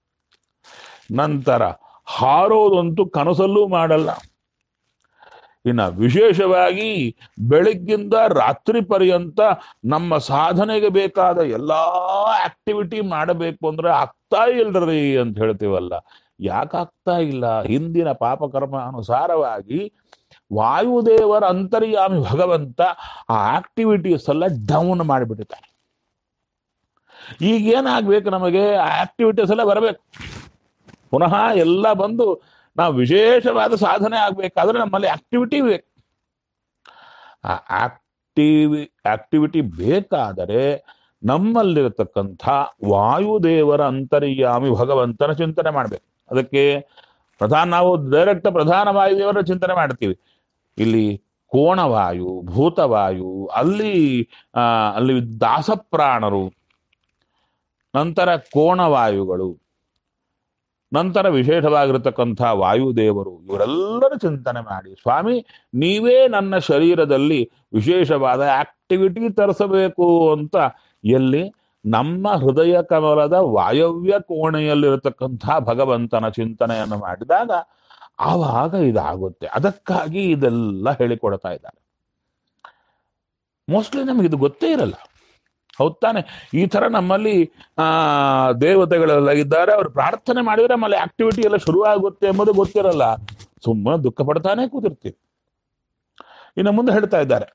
ನಂತರ ಹಾರೋದಂತೂ ಕನಸಲ್ಲೂ ಮಾಡಲ್ಲ ಇನ್ನ ವಿಶೇಷವಾಗಿ ಬೆಳಗ್ಗಿಂದ ರಾತ್ರಿ ಪರ್ಯಂತ ನಮ್ಮ ಸಾಧನೆಗೆ ಬೇಕಾದ ಎಲ್ಲಾ ಆಕ್ಟಿವಿಟಿ ಮಾಡಬೇಕು ಅಂದ್ರೆ ಆಗ್ತಾ ಇಲ್ರಿ ಅಂತ ಹೇಳ್ತೀವಲ್ಲ ಯಾಕಾಗ್ತಾ ಇಲ್ಲ ಹಿಂದಿನ ಪಾಪಕರ್ಮ ಅನುಸಾರವಾಗಿ ವಾಯುದೇವರ ಅಂತರ್ಯಾಮಿ ಭಗವಂತ ಆ ಆಕ್ಟಿವಿಟೀಸ್ ಎಲ್ಲ ಡೌನ್ ಮಾಡಿಬಿಟ್ಟಿದ್ದಾನೆ ಈಗ ಏನಾಗ್ಬೇಕು ನಮಗೆ ಆ ಆಕ್ಟಿವಿಟೀಸ್ ಎಲ್ಲ ಬರಬೇಕು ಪುನಃ ಎಲ್ಲ ಬಂದು ನಾವು ವಿಶೇಷವಾದ ಸಾಧನೆ ಆಗ್ಬೇಕಾದ್ರೆ ನಮ್ಮಲ್ಲಿ ಆಕ್ಟಿವಿಟಿ ಬೇಕು ಆ ಆಕ್ಟಿವಿ ಆಕ್ಟಿವಿಟಿ ಬೇಕಾದರೆ ನಮ್ಮಲ್ಲಿರತಕ್ಕಂಥ ವಾಯುದೇವರ ಅಂತರ್ಯಾಮಿ ಭಗವಂತನ ಚಿಂತನೆ ಮಾಡಬೇಕು ಅದಕ್ಕೆ ಪ್ರಧಾನ ನಾವು ಡೈರೆಕ್ಟ್ ಪ್ರಧಾನ ವಾಯುದೇವರ ಚಿಂತನೆ ಮಾಡ್ತೀವಿ ಇಲ್ಲಿ ಕೋಣವಾಯು ಭೂತವಾಯು ಅಲ್ಲಿ ಆ ಅಲ್ಲಿ ದಾಸಪ್ರಾಣರು ನಂತರ ಕೋಣವಾಯುಗಳು ನಂತರ ವಿಶೇಷವಾಗಿರತಕ್ಕಂಥ ವಾಯುದೇವರು ಇವರೆಲ್ಲರ ಚಿಂತನೆ ಮಾಡಿ ಸ್ವಾಮಿ ನೀವೇ ನನ್ನ ಶರೀರದಲ್ಲಿ ವಿಶೇಷವಾದ ಆಕ್ಟಿವಿಟಿ ತರಿಸಬೇಕು ಅಂತ ಎಲ್ಲಿ ನಮ್ಮ ಹೃದಯ ಕಮಲದ ವಾಯವ್ಯ ಕೋಣೆಯಲ್ಲಿರತಕ್ಕಂಥ ಭಗವಂತನ ಚಿಂತನೆಯನ್ನು ಮಾಡಿದಾಗ ಆವಾಗ ಇದಾಗುತ್ತೆ ಅದಕ್ಕಾಗಿ ಇದೆಲ್ಲ ಹೇಳಿಕೊಡ್ತಾ ಇದ್ದಾರೆ ಮೋಸ್ಟ್ಲಿ ನಮಗೆ ಇದು ಗೊತ್ತೇ ಇರಲ್ಲ ಹೌದ್ ತಾನೆ ಈ ತರ ನಮ್ಮಲ್ಲಿ ಆ ದೇವತೆಗಳೆಲ್ಲ ಇದ್ದಾರೆ ಅವ್ರು ಪ್ರಾರ್ಥನೆ ಮಾಡಿದ್ರೆ ನಮ್ಮಲ್ಲಿ ಆಕ್ಟಿವಿಟಿ ಎಲ್ಲ ಶುರು ಆಗುತ್ತೆ ಎಂಬುದು ಗೊತ್ತಿರಲ್ಲ ಸುಮ್ಮನೆ ದುಃಖ ಪಡ್ತಾನೆ ಕೂತಿರ್ತೀವಿ ಇನ್ನು ಮುಂದೆ ಹೇಳ್ತಾ ಇದ್ದಾರೆ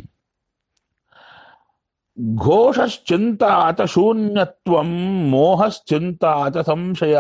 ಘೋಷಶ್ಚಿಂತಾತ ಶೂನ್ಯತ್ವಂ ಮೋಹಶ್ಚಿಂತಾತ ಸಂಶಯ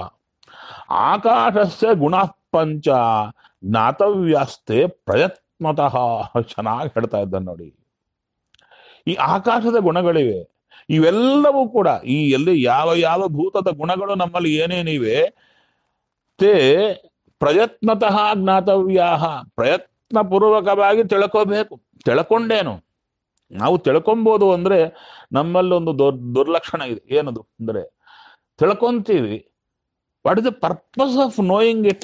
ಆಕಾಶಸ್ಯ ಗುಣ ಪಂಚ ಜ್ಞಾತವ್ಯಾಸ್ತೆ ಪ್ರಯತ್ನತಃ ಚೆನ್ನಾಗಿ ಹೇಳ್ತಾ ಇದ್ದಾನೆ ನೋಡಿ ಈ ಆಕಾಶದ ಗುಣಗಳಿವೆ ಇವೆಲ್ಲವೂ ಕೂಡ ಈ ಎಲ್ಲಿ ಯಾವ ಯಾವ ಭೂತದ ಗುಣಗಳು ನಮ್ಮಲ್ಲಿ ಏನೇನಿವೆ ತೇ ಪ್ರಯತ್ನತಃ ಜ್ಞಾತವ್ಯಾ ಪ್ರಯತ್ನ ಪೂರ್ವಕವಾಗಿ ತಿಳ್ಕೋಬೇಕು ತಿಳ್ಕೊಂಡೇನು ನಾವು ತಿಳ್ಕೊಬೋದು ಅಂದ್ರೆ ನಮ್ಮಲ್ಲೊಂದು ದೊರ್ ದುರ್ಲಕ್ಷಣ ಇದೆ ಏನದು ಅಂದ್ರೆ ತಿಳ್ಕೊಂತೀವಿ what is the purpose of knowing it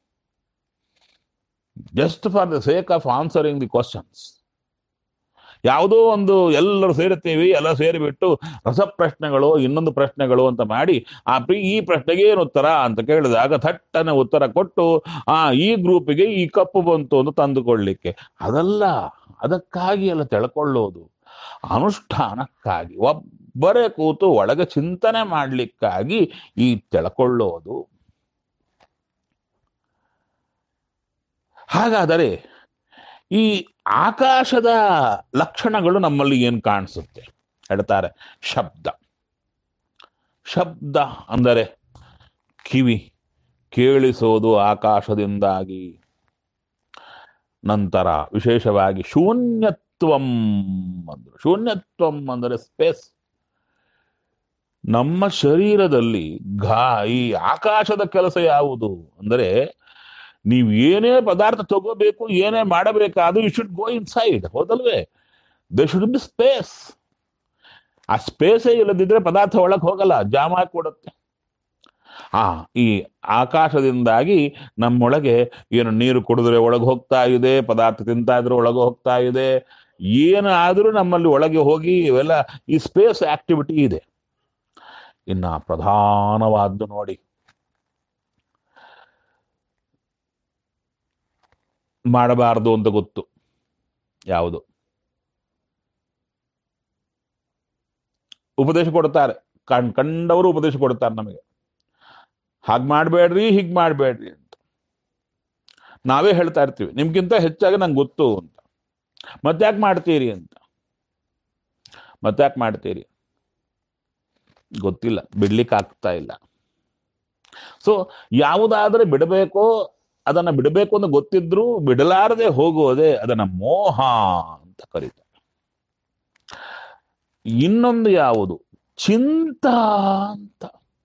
just for the sake of answering the questions ಯಾವುದೋ ಒಂದು ಎಲ್ಲರೂ ಸೇರುತ್ತೀವಿ ಎಲ್ಲ ಸೇರಿಬಿಟ್ಟು ರಸಪ್ರಶ್ನೆಗಳು ಇನ್ನೊಂದು ಪ್ರಶ್ನೆಗಳು ಅಂತ ಮಾಡಿ ಆ ಪ್ರಿ- ಈ ಪ್ರಶ್ನೆಗೆ ಏನು ಉತ್ತರ ಅಂತ ಕೇಳಿದಾಗ ಥಟ್ಟನೆ ಉತ್ತರ ಕೊಟ್ಟು ಆ ಈ ಗ್ರೂಪಿಗೆ ಈ ಕಪ್ಪು ಬಂತು ಅಂತ ತಂದುಕೊಳ್ಳಿಕ್ಕೆ ಅದಲ್ಲ ಅದಕ್ಕಾಗಿ ಎಲ್ಲ ತಿಳ್ಕೊಳ್ಳೋದು ಅನುಷ್ಠಾನಕ್ಕಾಗಿ ಒಬ್ಬರೇ ಕೂತು ಒಳಗೆ ಚಿಂತನೆ ಮಾಡಲಿಕ್ಕಾಗಿ ಈ ತಿಳ್ಕೊಳ್ಳೋದು ಹಾಗಾದರೆ ಈ ಆಕಾಶದ ಲಕ್ಷಣಗಳು ನಮ್ಮಲ್ಲಿ ಏನು ಕಾಣಿಸುತ್ತೆ ಹೇಳ್ತಾರೆ ಶಬ್ದ ಶಬ್ದ ಅಂದರೆ ಕಿವಿ ಕೇಳಿಸೋದು ಆಕಾಶದಿಂದಾಗಿ ನಂತರ ವಿಶೇಷವಾಗಿ ಶೂನ್ಯತ್ವಂ ಅಂದ್ರು ಶೂನ್ಯತ್ವಂ ಅಂದರೆ ಸ್ಪೇಸ್ ನಮ್ಮ ಶರೀರದಲ್ಲಿ ಘಾ ಈ ಆಕಾಶದ ಕೆಲಸ ಯಾವುದು ಅಂದರೆ ನೀವು ಏನೇ ಪದಾರ್ಥ ತಗೋಬೇಕು ಏನೇ ಮಾಡಬೇಕಾದ್ರೂ you should go inside ಹೌದಲ್ವೇ ದೇ ಶುಡ್ ಬಿ ಸ್ಪೇಸ್ ಆ ಸ್ಪೇಸೇ ಇಲ್ಲದಿದ್ರೆ ಪದಾರ್ಥ ಒಳಗೆ ಹೋಗಲ್ಲ ಜಾಮ ಕೊಡುತ್ತೆ ಆ ಈ ಆಕಾಶದಿಂದಾಗಿ ನಮ್ಮೊಳಗೆ ಏನು ನೀರು ಕುಡಿದ್ರೆ ಒಳಗೆ ಹೋಗ್ತಾ ಇದೆ ಪದಾರ್ಥ ತಿಂತಾ ಇದ್ರೆ ಒಳಗೆ ಹೋಗ್ತಾ ಇದೆ ಏನಾದರೂ ನಮ್ಮಲ್ಲಿ ಒಳಗೆ ಹೋಗಿ ಇವೆಲ್ಲ ಈ ಸ್ಪೇಸ್ ಆಕ್ಟಿವಿಟಿ ಇದೆ ಇನ್ನ ಪ್ರಧಾನವಾದ್ದು ನೋಡಿ ಮಾಡಬಾರದು ಅಂತ ಗೊತ್ತು ಯಾವುದು ಉಪದೇಶ ಕೊಡ್ತಾರೆ ಕಣ್ ಕಂಡವರು ಉಪದೇಶ ಕೊಡ್ತಾರೆ ನಮಗೆ ಹಾಗೆ ಮಾಡಬೇಡ್ರಿ ಹೀಗೆ ಮಾಡಬೇಡ್ರಿ ಅಂತ ನಾವೇ ಹೇಳ್ತಾ ಇರ್ತೀವಿ ನಿಮ್ಗಿಂತ ಹೆಚ್ಚಾಗಿ ನಂಗೆ ಗೊತ್ತು ಅಂತ ಮತ್ತ್ಯಾಕೆ ಮಾಡ್ತೀರಿ ಅಂತ ಮತ್ತ್ಯಾಕೆ ಮಾಡ್ತೀರಿ ಗೊತ್ತಿಲ್ಲ ಬಿಡ್ಲಿಕ್ಕೆ ಆಗ್ತಾ ಇಲ್ಲ ಸೊ ಯಾವುದಾದ್ರೆ ಬಿಡಬೇಕೋ ಅದನ್ನ ಬಿಡಬೇಕು ಅಂತ ಗೊತ್ತಿದ್ರು ಬಿಡಲಾರದೆ ಹೋಗೋದೇ ಅದನ್ನ ಮೋಹ ಅಂತ ಕರೀತಾರೆ ಇನ್ನೊಂದು ಯಾವುದು ಚಿಂತ ಅಂತ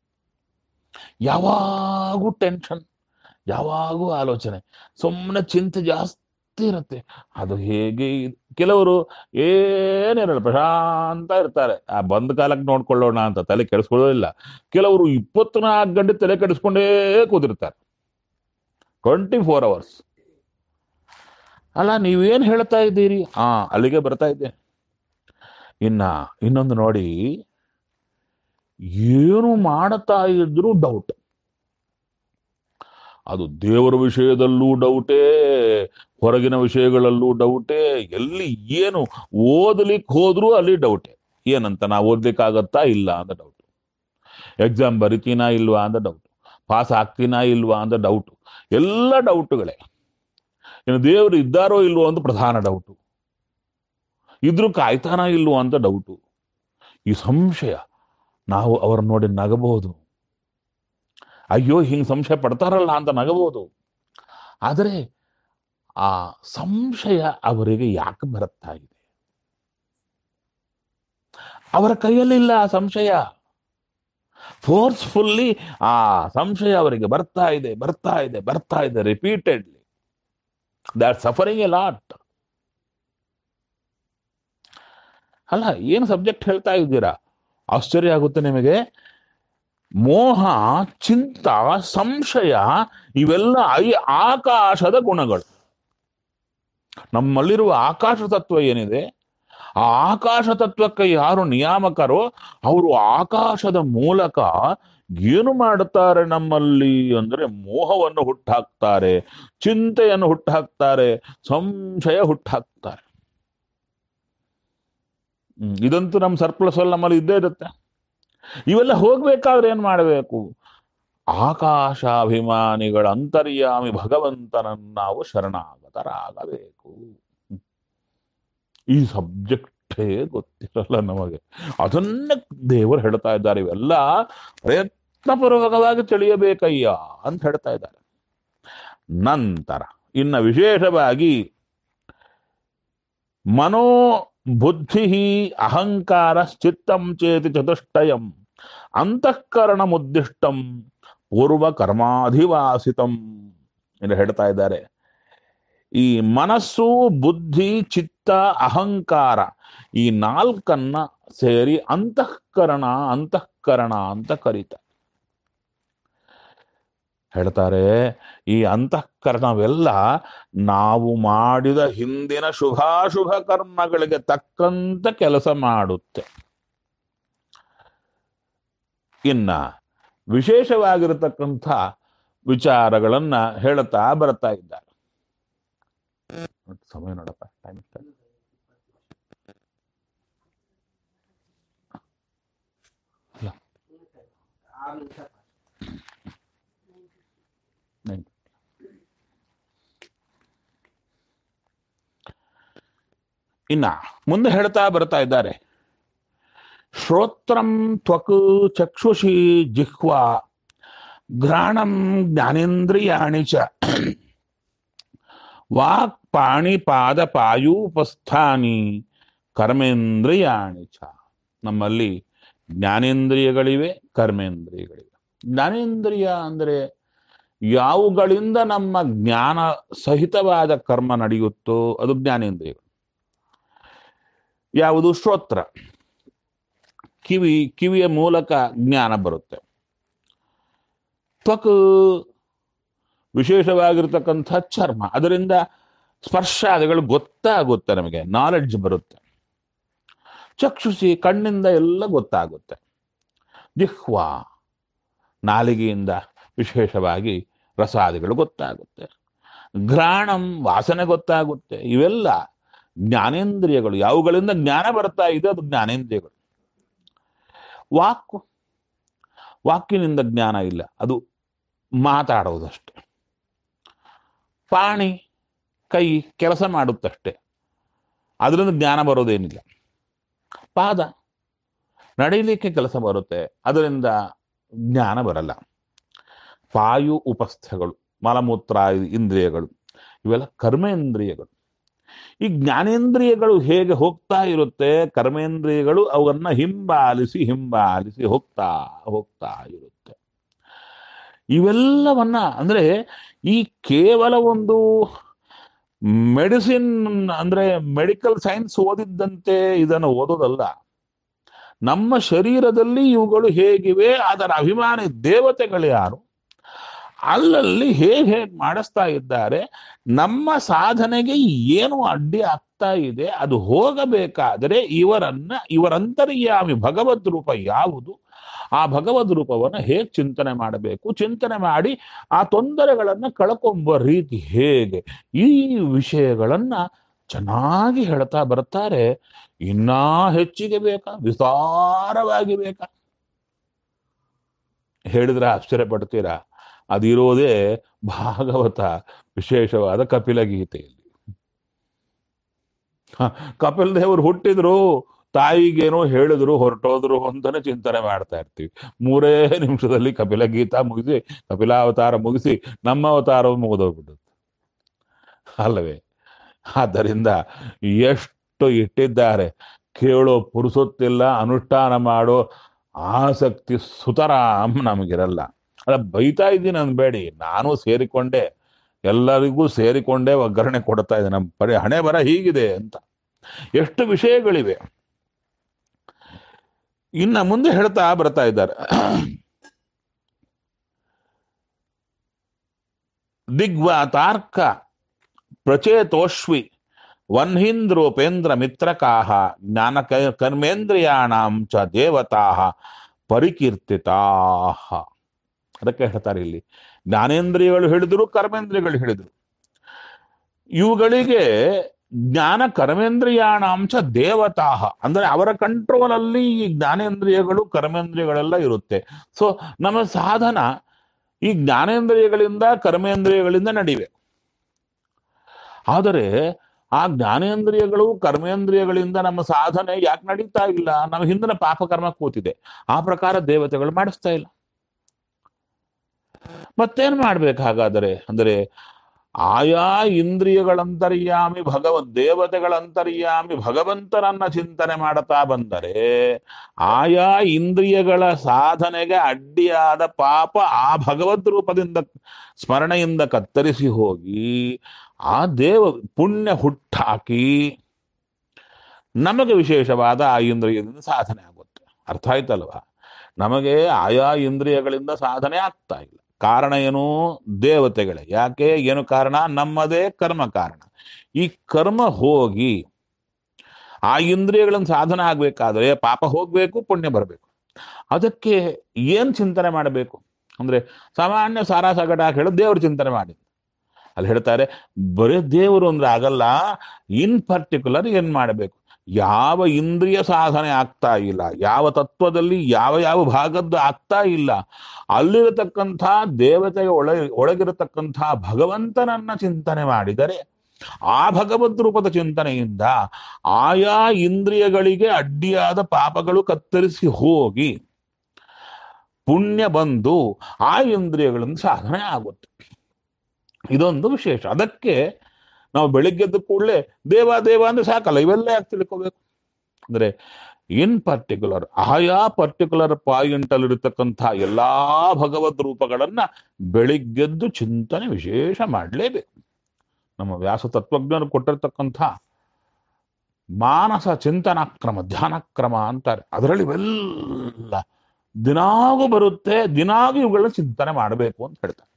ಯಾವಾಗೂ ಟೆನ್ಷನ್ ಯಾವಾಗೂ ಆಲೋಚನೆ ಸುಮ್ಮನೆ ಚಿಂತೆ ಜಾಸ್ತಿ ಇರುತ್ತೆ ಅದು ಹೇಗೆ ಇದ್- ಕೆಲವರು ಏನಿರಲ್ಲ ಪ್ರಶಾಂತ ಇರ್ತಾರೆ ಆ ಬಂದ ಕಾಲಕ್ಕೆ ನೋಡ್ಕೊಳ್ಳೋಣ ಅಂತ ತಲೆ ಕೆಡಿಸ್ಕೊಳ್ಳೋದಿಲ್ಲ ಕೆಲವರು ಇಪ್ಪತ್ನಾಲ್ಕು ಗಂಟೆ ತಲೆ ಕೆಡಿಸ್ಕೊಂಡೇ ಕೂತಿರ್ತಾರೆ ಟ್ವೆಂಟಿ ಫೋರ್ ಅವರ್ಸ್ ಅಲ್ಲ ನೀವೇನ್ ಹೇಳ್ತಾ ಇದ್ದೀರಿ ಹಾ ಅಲ್ಲಿಗೆ ಬರ್ತಾ ಇದ್ದೆ ಇನ್ನ ಇನ್ನೊಂದು ನೋಡಿ ಏನು ಮಾಡುತ್ತಾ ಇದ್ರು ಡೌಟ್ ಅದು ದೇವರ ವಿಷಯದಲ್ಲೂ ಡೌಟೇ ಹೊರಗಿನ ವಿಷಯಗಳಲ್ಲೂ ಡೌಟೇ ಎಲ್ಲಿ ಏನು ಓದಲಿಕ್ಕೆ ಹೋದ್ರೂ ಅಲ್ಲಿ ಡೌಟೇ ಏನಂತ ನಾವು ಓದ್ಲಿಕ್ಕಾಗತ್ತಾ ಇಲ್ಲ ಅಂತ ಡೌಟ್ ಎಕ್ಸಾಮ್ ಬರಿತೀನಾ ಇಲ್ವಾ ಅಂತ ಡೌಟ್ ಪಾಸ್ ಆಗ್ತೀನಾ ಇಲ್ವಾ ಅಂತ ಡೌಟ್ ಎಲ್ಲ ಡೌಟ್ಗಳೇ ಇನ್ನು ದೇವರು ಇದ್ದಾರೋ ಇಲ್ವೋ ಅಂತ ಪ್ರಧಾನ ಡೌಟು ಇದ್ರೂ ಕಾಯ್ತಾನ ಇಲ್ವೋ ಅಂತ ಡೌಟು ಈ ಸಂಶಯ ನಾವು ಅವ್ರನ್ನ ನೋಡಿ ನಗಬಹುದು ಅಯ್ಯೋ ಹಿಂಗ್ ಸಂಶಯ ಪಡ್ತಾರಲ್ಲ ಅಂತ ನಗಬಹುದು ಆದರೆ ಆ ಸಂಶಯ ಅವರಿಗೆ ಯಾಕೆ ಬರುತ್ತಾ ಇದೆ ಅವರ ಕೈಯಲ್ಲಿಲ್ಲ ಆ ಸಂಶಯ ಫೋರ್ಸ್ಫುಲ್ಲಿ ಆ ಸಂಶಯ ಅವರಿಗೆ ಬರ್ತಾ ಇದೆ ಬರ್ತಾ ಇದೆ ಬರ್ತಾ ಇದೆ repeatedly that suffering a lot ಅಲ್ಲ ಏನು ಸಬ್ಜೆಕ್ಟ್ ಹೇಳ್ತಾ ಇದ್ದೀರಾ ಆಶ್ಚರ್ಯ ಆಗುತ್ತೆ ನಿಮಗೆ ಮೋಹ ಚಿಂತ ಸಂಶಯ ಇವೆಲ್ಲ ಐ ಆಕಾಶದ ಗುಣಗಳು ನಮ್ಮಲ್ಲಿರುವ ಆಕಾಶ ತತ್ವ ಏನಿದೆ ಆ ಆಕಾಶ ತತ್ವಕ್ಕೆ ಯಾರು ನಿಯಾಮಕರೋ ಅವರು ಆಕಾಶದ ಮೂಲಕ ಏನು ಮಾಡುತ್ತಾರೆ ನಮ್ಮಲ್ಲಿ ಅಂದ್ರೆ ಮೋಹವನ್ನು ಹುಟ್ಟಾಕ್ತಾರೆ ಚಿಂತೆಯನ್ನು ಹುಟ್ಟಾಕ್ತಾರೆ ಸಂಶಯ ಹುಟ್ಟಾಕ್ತಾರೆ ಹ್ಮ್, ಇದಂತೂ ನಮ್ಮ ಸರ್ಪ್ಲಸ್ ಅಲ್ಲಿ ನಮ್ಮಲ್ಲಿ ಇದ್ದೇ ಇರುತ್ತೆ ಇವೆಲ್ಲ ಹೋಗ್ಬೇಕಾದ್ರೆ ಏನ್ ಮಾಡಬೇಕು ಆಕಾಶಾಭಿಮಾನಿಗಳ ಅಂತರ್ಯಾಮಿ ಭಗವಂತನನ್ನು ನಾವು ಶರಣಾಗತರಾಗಬೇಕು ಈ ಸಬ್ಜೆಕ್ಟೇ ಗೊತ್ತಿರಲ್ಲ ನಮಗೆ ಅದನ್ನೇ ದೇವರು ಹೇಳ್ತಾ ಇದ್ದಾರೆ ಇವೆಲ್ಲ ಪ್ರಯತ್ನಪೂರ್ವಕವಾಗಿ ತಿಳಿಯಬೇಕಯ್ಯ ಅಂತ ಹೇಳ್ತಾ ಇದ್ದಾರೆ ನಂತರ ಇನ್ನ ವಿಶೇಷವಾಗಿ ಮನೋ ಬುದ್ಧಿ ಅಹಂಕಾರ ಚಿತ್ತಂ ಚೇತಿ ಚತುಷ್ಟಯಂ ಅಂತಃಕರಣ ಮುದ್ದಿಷ್ಟಂ ಪೂರ್ವ ಕರ್ಮಾಧಿವಾಸಿತಂ ಎಂದು ಹೇಳ್ತಾ ಇದ್ದಾರೆ ಈ ಮನಸ್ಸು ಬುದ್ಧಿ ಚಿತ್ತ ಅಹಂಕಾರ ಈ ನಾಲ್ಕನ್ನ ಸೇರಿ ಅಂತಃಕರಣ ಅಂತಃಕರಣ ಅಂತ ಕರೀತಾರೆ ಹೇಳ್ತಾರೆ ಈ ಅಂತಃಕರಣವೆಲ್ಲ ನಾವು ಮಾಡಿದ ಹಿಂದಿನ ಶುಭಾಶುಭ ಕರ್ಮಗಳಿಗೆ ತಕ್ಕಂತ ಕೆಲಸ ಮಾಡುತ್ತೆ ಇನ್ನ ವಿಶೇಷವಾಗಿರತಕ್ಕಂಥ ವಿಚಾರಗಳನ್ನ ಹೇಳ್ತಾ ಬರ್ತಾ ಇದ್ದಾರೆ ಸಮಯ ನೋಡಪ್ಪ ಟೈಮ್ ಇನ್ನ ಮುಂದೆ ಹೇಳ್ತಾ ಬರ್ತಾ ಇದ್ದಾರೆ ಶ್ರೋತ್ರಂ ತ್ವಕ್ ಚಕ್ಷುಷಿ ಜಿಹ್ವಾ ಘ್ರಾಣಂ ಜ್ಞಾನೇಂದ್ರಿಯಾಣಿ ಚ ವಾಕ್ ಪಾಣಿ ಪಾದ ಪಾಯೂಪಸ್ಥಾನಿ ಕರ್ಮೇಂದ್ರಿಯಾಣಿ ಚ ನಮ್ಮಲ್ಲಿ ಜ್ಞಾನೇಂದ್ರಿಯಗಳಿವೆ ಕರ್ಮೇಂದ್ರಿಯಗಳಿವೆ ಜ್ಞಾನೇಂದ್ರಿಯ ಅಂದರೆ ಯಾವುಗಳಿಂದ ನಮ್ಮ ಜ್ಞಾನ ಸಹಿತವಾದ ಕರ್ಮ ನಡೆಯುತ್ತೋ ಅದು ಜ್ಞಾನೇಂದ್ರಿಯಗಳು ಯಾವುದು ಶ್ರೋತ್ರ ಕಿವಿ ಕಿವಿಯ ಮೂಲಕ ಜ್ಞಾನ ಬರುತ್ತೆ ತ್ವಕ್ ವಿಶೇಷವಾಗಿರ್ತಕ್ಕಂಥ ಚರ್ಮ ಅದರಿಂದ ಸ್ಪರ್ಶಾದಿಗಳು ಗೊತ್ತಾಗುತ್ತೆ ನಮಗೆ ನಾಲೆಡ್ಜ್ ಬರುತ್ತೆ ಚಕ್ಷುಷಿ ಕಣ್ಣಿಂದ ಎಲ್ಲ ಗೊತ್ತಾಗುತ್ತೆ ಜಿಹ್ವಾ ನಾಲಿಗೆಯಿಂದ ವಿಶೇಷವಾಗಿ ರಸಾದಿಗಳು ಗೊತ್ತಾಗುತ್ತೆ ಘ್ರಾಣಂ ವಾಸನೆ ಗೊತ್ತಾಗುತ್ತೆ ಇವೆಲ್ಲ ಜ್ಞಾನೇಂದ್ರಿಯಗಳು ಯಾವುಗಳಿಂದ ಜ್ಞಾನ ಬರ್ತಾ ಇದೆ ಅದು ಜ್ಞಾನೇಂದ್ರಿಯಗಳು ವಾಕ್ ವಾಕಿನಿಂದ ಜ್ಞಾನ ಇಲ್ಲ ಅದು ಮಾತಾಡೋದಷ್ಟೆ ಪಾಣಿ ಕೈ ಕೆಲಸ ಮಾಡುತ್ತಷ್ಟೆ ಅದರಿಂದ ಜ್ಞಾನ ಬರೋದೇನಿಲ್ಲ ಪಾದ ನಡೀಲಿಕ್ಕೆ ಕೆಲಸ ಬರುತ್ತೆ ಅದರಿಂದ ಜ್ಞಾನ ಬರಲ್ಲ ವಾಯು ಉಪಸ್ಥಗಳು ಮಲಮೂತ್ರ ಇಂದ್ರಿಯಗಳು ಇವೆಲ್ಲ ಕರ್ಮೇಂದ್ರಿಯಗಳು ಈ ಜ್ಞಾನೇಂದ್ರಿಯಗಳು ಹೇಗೆ ಹೋಗ್ತಾ ಇರುತ್ತೆ ಕರ್ಮೇಂದ್ರಿಯಗಳು ಅವನ್ನ ಹಿಂಬಾಲಿಸಿ ಹಿಂಬಾಲಿಸಿ ಹೋಗ್ತಾ ಹೋಗ್ತಾ ಇರುತ್ತೆ ಇವೆಲ್ಲವನ್ನ ಅಂದ್ರೆ ಈ ಕೇವಲ ಒಂದು ಮೆಡಿಸಿನ್ ಅಂದ್ರೆ ಮೆಡಿಕಲ್ ಸೈನ್ಸ್ ಓದಿದ್ದಂತೆ ಇದನ್ನು ಓದೋದಲ್ಲ ನಮ್ಮ ಶರೀರದಲ್ಲಿ ಇವುಗಳು ಹೇಗಿವೆ ಅದರ ಅಭಿಮಾನಿ ದೇವತೆಗಳು ಯಾರು ಅಲ್ಲಲ್ಲಿ ಹೇಗೆ ಹೇಗೆ ಮಾಡಿಸ್ತಾ ಇದ್ದಾರೆ ನಮ್ಮ ಸಾಧನೆಗೆ ಏನು ಅಡ್ಡಿ ಆಗ್ತಾ ಇದೆ ಅದು ಹೋಗಬೇಕಾದರೆ ಇವರನ್ನ ಇವರಂತರ್ಯಾಮಿ ಭಗವದ್ ರೂಪ ಯಾವುದು ಆ ಭಗವದ್ ರೂಪವನ್ನು ಹೇಗೆ ಚಿಂತನೆ ಮಾಡಬೇಕು ಚಿಂತನೆ ಮಾಡಿ ಆ ತೊಂದರೆಗಳನ್ನ ಕಳ್ಕೊಂಬ ರೀತಿ ಹೇಗೆ ಈ ವಿಷಯಗಳನ್ನ ಚೆನ್ನಾಗಿ ಹೇಳ್ತಾ ಬರ್ತಾರೆ ಇನ್ನೂ ಹೆಚ್ಚಿಗೆ ಬೇಕಾ ವಿಸ್ತಾರವಾಗಿ ಬೇಕಾ ಹೇಳಿದ್ರೆ ಆಶ್ಚರ್ಯ ಪಡ್ತೀರಾ ಅದಿರೋದೇ ಭಾಗವತ ವಿಶೇಷವಾದ ಕಪಿಲ ಗೀತೆಯಲ್ಲಿ ಹ, ಕಪಿಲ್ ದೇವರು ಹುಟ್ಟಿದ್ರು ತಾಯಿಗೇನೋ ಹೇಳಿದ್ರು ಹೊರಟೋದ್ರು ಅಂತಾನೆ ಚಿಂತನೆ ಮಾಡ್ತಾ ಇರ್ತೀವಿ ಮೂರೇ ನಿಮಿಷದಲ್ಲಿ ಕಪಿಲ ಗೀತಾ ಮುಗಿಸಿ ಕಪಿಲಾವತಾರ ಮುಗಿಸಿ ನಮ್ಮ ಅವತಾರ ಮುಗಿದೋಗ್ಬಿಡುತ್ತೆ ಅಲ್ಲವೇ ಆದ್ದರಿಂದ ಎಷ್ಟು ಇಟ್ಟಿದ್ದಾರೆ ಕೇಳೋ ಪುರುಸೊತ್ತಿಲ್ಲ ಅನುಷ್ಠಾನ ಮಾಡೋ ಆಸಕ್ತಿ ಸುತರಾಮ್ ನಮಗಿರಲ್ಲ ಅಲ್ಲ ಬೈತಾ ಇದ್ದೀನಿ ಅನ್ಬೇಡಿ ನಾನು ಸೇರಿಕೊಂಡೆ ಎಲ್ಲರಿಗೂ ಸೇರಿಕೊಂಡೇ ಒಗ್ಗರಣೆ ಕೊಡ್ತಾ ಇದೆ ನಮ್ಮ ಪರಿ ಹಣೆ ಬರ ಹೀಗಿದೆ ಅಂತ ಎಷ್ಟು ವಿಷಯಗಳಿವೆ ಇನ್ನ ಮುಂದೆ ಹೇಳ್ತಾ ಬರ್ತಾ ಇದ್ದಾರೆ ದಿಗ್ವ ತಾರ್ಕ ಪ್ರಚೇತೋಶ್ವಿ ವನ್ಹಿಂದ್ರೋಪೇಂದ್ರ ಮಿತ್ರಕಾಹ ಜ್ಞಾನ ಕ- ಕರ್ಮೇಂದ್ರಿಯಾಣಾಂ ಚ ದೇವತಾಹ ಪರಿಕೀರ್ತಿತಾಹ ಅದಕ್ಕೆ ಹೇಳ್ತಾರೆ ಇಲ್ಲಿ ಜ್ಞಾನೇಂದ್ರಿಯಗಳು ಹೇಳಿದ್ರು ಕರ್ಮೇಂದ್ರಿಯಗಳು ಹೇಳಿದ್ರು ಇವುಗಳಿಗೆ ಜ್ಞಾನ ಕರ್ಮೇಂದ್ರಿಯಾಣಾಂಶ ದೇವತಾಹ ಅಂದ್ರೆ ಅವರ ಕಂಟ್ರೋಲ್ ಅಲ್ಲಿ ಈ ಜ್ಞಾನೇಂದ್ರಿಯಗಳು ಕರ್ಮೇಂದ್ರಿಯಗಳೆಲ್ಲ ಇರುತ್ತೆ ಸೊ ನಮ್ಮ ಸಾಧನ ಈ ಜ್ಞಾನೇಂದ್ರಿಯಗಳಿಂದ ಕರ್ಮೇಂದ್ರಿಯಗಳಿಂದ ನಡಿವೆ ಆದರೆ ಆ ಜ್ಞಾನೇಂದ್ರಿಯಗಳು ಕರ್ಮೇಂದ್ರಿಯಗಳಿಂದ ನಮ್ಮ ಸಾಧನೆ ಯಾಕೆ ನಡೀತಾ ಇಲ್ಲ ನಮ್ಮ ಹಿಂದಿನ ಪಾಪಕರ್ಮ ಕೂತಿದೆ ಆ ಪ್ರಕಾರ ದೇವತೆಗಳು ಮಾಡಿಸ್ತಾ ಇಲ್ಲ ಮತ್ತೇನ್ ಮಾಡ್ಬೇಕು ಹಾಗಾದರೆ ಅಂದ್ರೆ ಆಯಾ ಇಂದ್ರಿಯಗಳಂತರ್ಯಾಮಿ ಭಗವದ್ ದೇವತೆಗಳಂತರ್ಯಾಮಿ ಭಗವಂತನನ್ನ ಚಿಂತನೆ ಮಾಡುತ್ತಾ ಬಂದರೆ ಆಯಾ ಇಂದ್ರಿಯಗಳ ಸಾಧನೆಗೆ ಅಡ್ಡಿಯಾದ ಪಾಪ ಆ ಭಗವದ್ ರೂಪದಿಂದ ಸ್ಮರಣೆಯಿಂದ ಕತ್ತರಿಸಿ ಹೋಗಿ ಆ ದೇವ ಪುಣ್ಯ ಹುಟ್ಟಾಕಿ ನಮಗೆ ವಿಶೇಷವಾದ ಆ ಇಂದ್ರಿಯದಿಂದ ಸಾಧನೆ ಆಗುತ್ತೆ ಅರ್ಥ ಆಯ್ತಲ್ವಾ ನಮಗೆ ಆಯಾ ಇಂದ್ರಿಯಗಳಿಂದ ಸಾಧನೆ ಆಗ್ತಾ ಇಲ್ಲ ಕಾರಣ ಏನು ದೇವತೆಗಳೇ ಯಾಕೆ ಏನು ಕಾರಣ ನಮ್ಮದೇ ಕರ್ಮ ಕಾರಣ ಈ ಕರ್ಮ ಹೋಗಿ ಆ ಇಂದ್ರಿಯಗಳನ್ನು ಸಾಧನ ಆಗ್ಬೇಕಾದ್ರೆ ಪಾಪ ಹೋಗ್ಬೇಕು ಪುಣ್ಯ ಬರಬೇಕು ಅದಕ್ಕೆ ಏನ್ ಚಿಂತನೆ ಮಾಡಬೇಕು ಅಂದ್ರೆ ಸಾಮಾನ್ಯ ಸಾರಾ ಸಗಟ ಹೇಳಿ ದೇವ್ರ ಚಿಂತನೆ ಮಾಡಿ ಅಲ್ಲಿ ಹೇಳ್ತಾರೆ ಬರೀ ದೇವರು ಅಂದ್ರೆ ಆಗಲ್ಲ ಇನ್ ಪರ್ಟಿಕ್ಯುಲರ್ ಏನ್ ಮಾಡಬೇಕು ಯಾವ ಇಂದ್ರಿಯ ಸಾಧನೆ ಆಗ್ತಾ ಇಲ್ಲ ಯಾವ ತತ್ವದಲ್ಲಿ ಯಾವ ಯಾವ ಭಾಗದ್ದು ಆಗ್ತಾ ಇಲ್ಲ ಅಲ್ಲಿರತಕ್ಕಂಥ ದೇವತೆಗೆ ಒಳ ಒಳಗಿರತಕ್ಕಂಥ ಭಗವಂತನನ್ನ ಚಿಂತನೆ ಮಾಡಿದರೆ ಆ ಭಗವದ್ ರೂಪದ ಚಿಂತನೆಯಿಂದ ಆಯಾ ಇಂದ್ರಿಯಗಳಿಗೆ ಅಡ್ಡಿಯಾದ ಪಾಪಗಳು ಕತ್ತರಿಸಿ ಹೋಗಿ ಪುಣ್ಯ ಬಂದು ಆ ಇಂದ್ರಿಯಗಳಿಂದ ಸಾಧನೆ ಆಗುತ್ತೆ ಇದೊಂದು ವಿಶೇಷ ಅದಕ್ಕೆ ನಾವು ಬೆಳಿಗ್ಗೆದ್ದು ಕೂಡಲೇ ದೇವ ದೇವ ಅಂದ್ರೆ ಸಾಕಲ್ಲ ಇವೆಲ್ಲ ಯಾಕೆ ತಿಳ್ಕೋಬೇಕು ಅಂದ್ರೆ ಇನ್ ಪರ್ಟಿಕ್ಯುಲರ್ ಆಯಾ ಪರ್ಟಿಕ್ಯುಲರ್ ಪಾಯಿಂಟ್ ಅಲ್ಲಿ ಇರತಕ್ಕಂಥ ಎಲ್ಲಾ ಭಗವದ್ ರೂಪಗಳನ್ನ ಬೆಳಿಗ್ಗೆದ್ದು ಚಿಂತನೆ ವಿಶೇಷ ಮಾಡಲೇಬೇಕು ನಮ್ಮ ವ್ಯಾಸ ತತ್ವಜ್ಞರು ಕೊಟ್ಟಿರ್ತಕ್ಕಂಥ ಮಾನಸ ಚಿಂತನಾಕ್ರಮ ಧ್ಯಾನಕ್ರಮ ಅಂತಾರೆ ಅದರಲ್ಲಿ ಇವೆಲ್ಲ ದಿನಾಗೂ ಬರುತ್ತೆ ದಿನಾಗೂ ಇವುಗಳನ್ನ ಚಿಂತನೆ ಮಾಡಬೇಕು ಅಂತ ಹೇಳ್ತಾರೆ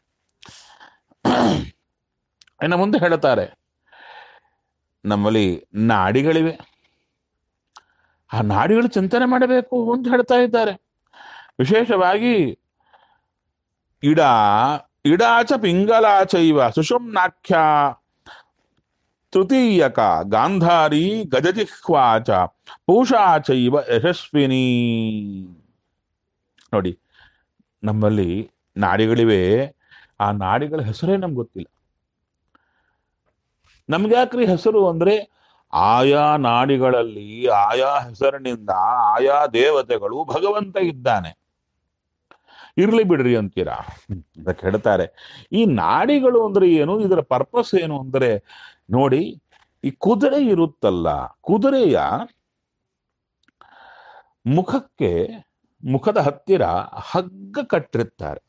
ಇನ್ನು ಮುಂದೆ ಹೇಳ್ತಾರೆ ನಮ್ಮಲ್ಲಿ ನಾಡಿಗಳಿವೆ ಆ ನಾಡಿಗಳು ಚಿಂತನೆ ಮಾಡಬೇಕು ಅಂತ ಹೇಳ್ತಾ ಇದ್ದಾರೆ ವಿಶೇಷವಾಗಿ ಇಡ ಇಡಾಚ ಪಿಂಗಲಾಚೈವ ಸುಷುಮ್ನಾಖ್ಯ ತೃತೀಯಕ ಗಾಂಧಾರಿ ಗಜಜಿಹ್ವಾಚ ಪೂಷಾಚೈವ ಯಶಸ್ವಿನಿ ನೋಡಿ ನಮ್ಮಲ್ಲಿ ನಾಡಿಗಳಿವೆ ಆ ನಾಡಿಗಳ ಹೆಸರೇ ನಮ್ಗೆ ಗೊತ್ತಿಲ್ಲ ನಮ್ಗೆ ಯಾಕ್ರಿ ಹೆಸರು ಅಂದ್ರೆ ಆಯಾ ನಾಡಿಗಳಲ್ಲಿ ಆಯಾ ಹೆಸರಿನಿಂದ ಆಯಾ ದೇವತೆಗಳು ಭಗವಂತ ಇದ್ದಾನೆ ಇರ್ಲಿ ಬಿಡ್ರಿ ಅಂತೀರಾ ಹ್ಮ್, ಅದಕ್ಕೆ ಹೇಳ್ತಾರೆ ಈ ನಾಡಿಗಳು ಅಂದ್ರೆ ಏನು ಇದರ ಪರ್ಪಸ್ ಏನು ಅಂದ್ರೆ ನೋಡಿ ಈ ಕುದುರೆ ಇರುತ್ತಲ್ಲ ಕುದುರೆಯ ಮುಖಕ್ಕೆ ಮುಖದ ಹತ್ತಿರ ಹಗ್ಗ ಕಟ್ಟಿರ್ತಾರೆ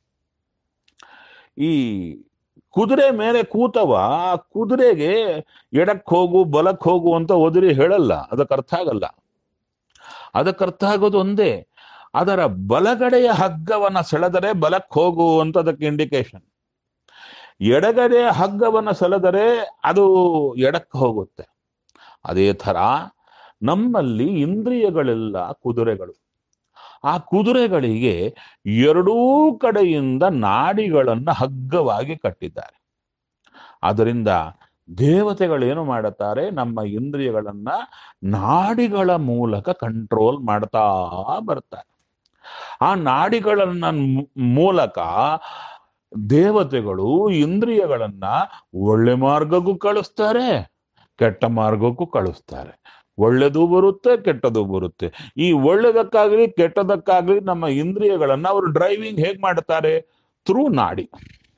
ಈ ಕುದುರೆ ಮೇಲೆ ಕೂತವ ಆ ಕುದುರೆಗೆ ಎಡಕ್ ಹೋಗು ಬಲಕ್ ಹೋಗು ಅಂತ ಒದರಿ ಹೇಳಲ್ಲ ಅದಕ್ಕೆ ಅರ್ಥ ಆಗಲ್ಲ ಅದಕ್ಕೆ ಅರ್ಥ ಆಗೋದು ಒಂದೇ ಅದರ ಬಲಗಡೆಯ ಹಗ್ಗವನ್ನ ಸೆಳೆದರೆ ಬಲಕ್ ಹೋಗು ಅಂತ ಅದಕ್ಕೆ ಇಂಡಿಕೇಶನ್ ಎಡಗಡೆಯ ಹಗ್ಗವನ್ನ ಸೆಳೆದರೆ ಅದು ಎಡಕ್ಕೆ ಹೋಗುತ್ತೆ ಅದೇ ತರ ನಮ್ಮಲ್ಲಿ ಇಂದ್ರಿಯಗಳೆಲ್ಲ ಕುದುರೆಗಳು ಆ ಕುದುರೆಗಳಿಗೆ ಎರಡೂ ಕಡೆಯಿಂದ ನಾಡಿಗಳನ್ನ ಹಗ್ಗವಾಗಿ ಕಟ್ಟಿದ್ದಾರೆ ಅದರಿಂದ ದೇವತೆಗಳೇನು ಮಾಡುತ್ತಾರೆ ನಮ್ಮ ಇಂದ್ರಿಯಗಳನ್ನ ನಾಡಿಗಳ ಮೂಲಕ ಕಂಟ್ರೋಲ್ ಮಾಡ್ತಾ ಬರ್ತಾರೆ ಆ ನಾಡಿಗಳನ್ನ ಮೂ- ಮೂಲಕ ದೇವತೆಗಳು ಇಂದ್ರಿಯಗಳನ್ನ ಒಳ್ಳೆ ಮಾರ್ಗಕ್ಕೂ ಕಳಿಸ್ತಾರೆ ಕೆಟ್ಟ ಮಾರ್ಗಕ್ಕೂ ಕಳಿಸ್ತಾರೆ ಒಳ್ಳೆದು ಬರುತ್ತೆ ಕೆಟ್ಟದು ಬರುತ್ತೆ ಈ ಒಳ್ಳೆದಕ್ಕಾಗ್ಲಿ ಕೆಟ್ಟದಕ್ಕಾಗ್ಲಿ ನಮ್ಮ ಇಂದ್ರಿಯಗಳನ್ನ ಅವರು ಡ್ರೈವಿಂಗ್ ಹೇಗ್ ಮಾಡ್ತಾರೆ ಥ್ರೂ ನಾಡಿ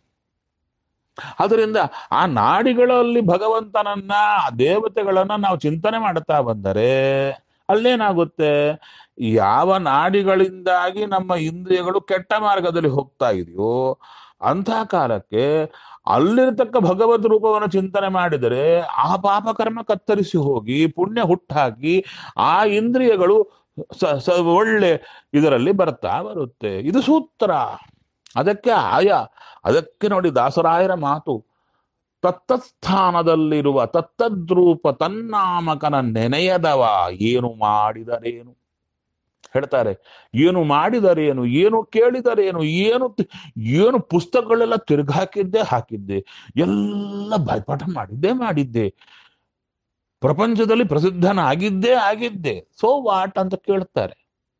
ಅದರಿಂದ ಆ ನಾಡಿಗಳಲ್ಲಿ ಭಗವಂತನನ್ನ ಆ ದೇವತೆಗಳನ್ನ ನಾವು ಚಿಂತನೆ ಮಾಡ್ತಾ ಬಂದರೆ ಅಲ್ಲೇನಾಗುತ್ತೆ ಯಾವ ನಾಡಿಗಳಿಂದಾಗಿ ನಮ್ಮ ಇಂದ್ರಿಯಗಳು ಕೆಟ್ಟ ಮಾರ್ಗದಲ್ಲಿ ಹೋಗ್ತಾ ಇದೆಯೋ ಅಂಥ ಕಾಲಕ್ಕೆ ಅಲ್ಲಿರ್ತಕ್ಕ ಭಗವದ್ ರೂಪವನ್ನು ಚಿಂತನೆ ಮಾಡಿದರೆ ಆ ಪಾಪಕರ್ಮ ಕತ್ತರಿಸಿ ಹೋಗಿ ಪುಣ್ಯ ಹುಟ್ಟಾಕಿ ಆ ಇಂದ್ರಿಯಗಳು ಸ ಸ ಒಳ್ಳೆ ಇದರಲ್ಲಿ ಬರ್ತಾ ಬರುತ್ತೆ ಇದು ಸೂತ್ರ ಅದಕ್ಕೆ ಆಯ ಅದಕ್ಕೆ ನೋಡಿ ದಾಸರಾಯರ ಮಾತು ತತ್ತಸ್ಥಾನದಲ್ಲಿರುವ ತತ್ತದ್ರೂಪ ತನ್ನಾಮಕನ ನೆನೆಯದವ ಏನು ಮಾಡಿದರೇನು ಹೇಳ್ತಾರೆ ಏನು ಮಾಡಿದರೇನು ಏನು ಕೇಳಿದರೇನು ಏನು ತಿ- ಏನು ಪುಸ್ತಕಗಳೆಲ್ಲ ತಿರುಗಾಕಿದ್ದೆ ಹಾಕಿದ್ದೆ ಎಲ್ಲ ಬಾಯ್ಪಾಠ ಮಾಡಿದ್ದೇ ಮಾಡಿದ್ದೆ ಪ್ರಪಂಚದಲ್ಲಿ ಪ್ರಸಿದ್ಧನಾಗಿದ್ದೇ ಆಗಿದ್ದೆ ಸೋ ವಾಟ್ ಅಂತ ಕೇಳ್ತಾರೆ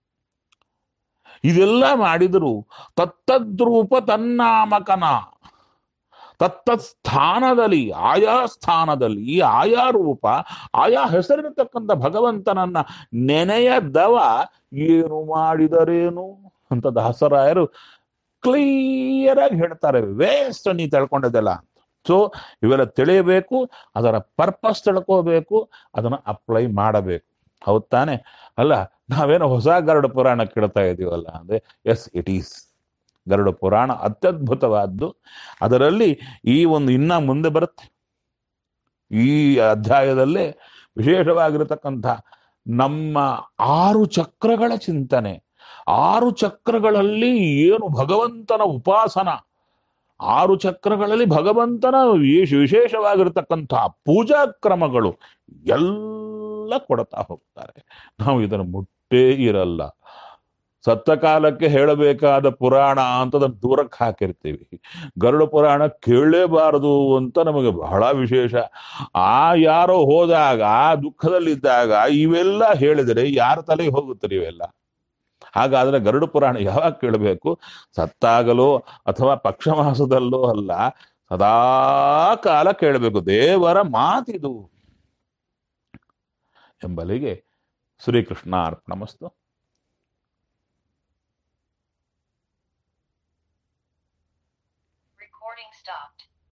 ಇದೆಲ್ಲ ಮಾಡಿದ್ರು ತತ್ತದ್ರೂಪ ತನ್ನಾಮಕನ ತತ್ತತ್ ಸ್ಥಾನದಲ್ಲಿ ಆಯಾ ಸ್ಥಾನದಲ್ಲಿ ಈ ಆಯಾ ರೂಪ ಆಯಾ ಹೆಸರಿರತಕ್ಕಂಥ ಭಗವಂತನನ್ನ ನೆನೆಯದವ ಏನು ಮಾಡಿದರೇನು ಅಂತ ದಾಸರಾಯರು ಕ್ಲಿಯರ್ ಆಗಿ ಹೇಳ್ತಾರೆ ವೇಸ್ಟ್ ನೀ ತಿಳ್ಕೊಂಡಿದ್ದೆಲ್ಲ ಅಂತ ಸೊ ಇವೆಲ್ಲ ತಿಳಿಯಬೇಕು ಅದರ ಪರ್ಪಸ್ ತಿಳ್ಕೋಬೇಕು ಅದನ್ನ ಅಪ್ಲೈ ಮಾಡಬೇಕು ಹೌದ್ ತಾನೆ ಅಲ್ಲ ನಾವೇನೋ ಹೊಸ ಗರುಡ ಪುರಾಣ ಕೇಳ್ತಾ ಇದೀವಲ್ಲ ಅಂದ್ರೆ ಎಸ್ ಇಟ್ ಈಸ್ ಗರುಡ ಪುರಾಣ ಅತ್ಯದ್ಭುತವಾದ್ದು ಅದರಲ್ಲಿ ಈ ಒಂದು ಇನ್ನ ಮುಂದೆ ಬರುತ್ತೆ ಈ ಅಧ್ಯಾಯದಲ್ಲೇ ವಿಶೇಷವಾಗಿರತಕ್ಕಂಥ ನಮ್ಮ ಆರು ಚಕ್ರಗಳ ಚಿಂತನೆ ಆರು ಚಕ್ರಗಳಲ್ಲಿ ಏನು ಭಗವಂತನ ಉಪಾಸನ ಆರು ಚಕ್ರಗಳಲ್ಲಿ ಭಗವಂತನ ವಿಶೇಷ ವಿಶೇಷವಾಗಿರತಕ್ಕಂಥ ಪೂಜಾ ಕ್ರಮಗಳು ಎಲ್ಲ ಕೊಡ್ತಾ ಹೋಗ್ತಾರೆ ನಾವು ಇದನ್ನು ಮುಟ್ಟೇ ಇರಲ್ಲ ಸತ್ತ ಕಾಲಕ್ಕೆ ಹೇಳಬೇಕಾದ ಪುರಾಣ ಅಂತ ಅದನ್ನ ದೂರಕ್ಕೆ ಹಾಕಿರ್ತೀವಿ ಗರುಡ ಪುರಾಣ ಕೇಳಲೇಬಾರದು ಅಂತ ನಮಗೆ ಬಹಳ ವಿಶೇಷ ಆ ಯಾರೋ ಹೋದಾಗ ಆ ದುಃಖದಲ್ಲಿದ್ದಾಗ ಇವೆಲ್ಲ ಹೇಳಿದರೆ ಯಾರ ತಲೆಗೆ ಹೋಗುತ್ತಾರೆ ಇವೆಲ್ಲ ಹಾಗಾದ್ರೆ ಗರುಡ ಪುರಾಣ ಯಾವಾಗ ಕೇಳಬೇಕು ಸತ್ತಾಗಲೋ ಅಥವಾ ಪಕ್ಷಮಾಸದಲ್ಲೋ ಅಲ್ಲ ಸದಾ ಕಾಲ ಕೇಳಬೇಕು ದೇವರ ಮಾತಿದು ಎಂಬಲಿಗೆ ಶ್ರೀಕೃಷ್ಣ ಅರ್ಪಣಮಸ್ತು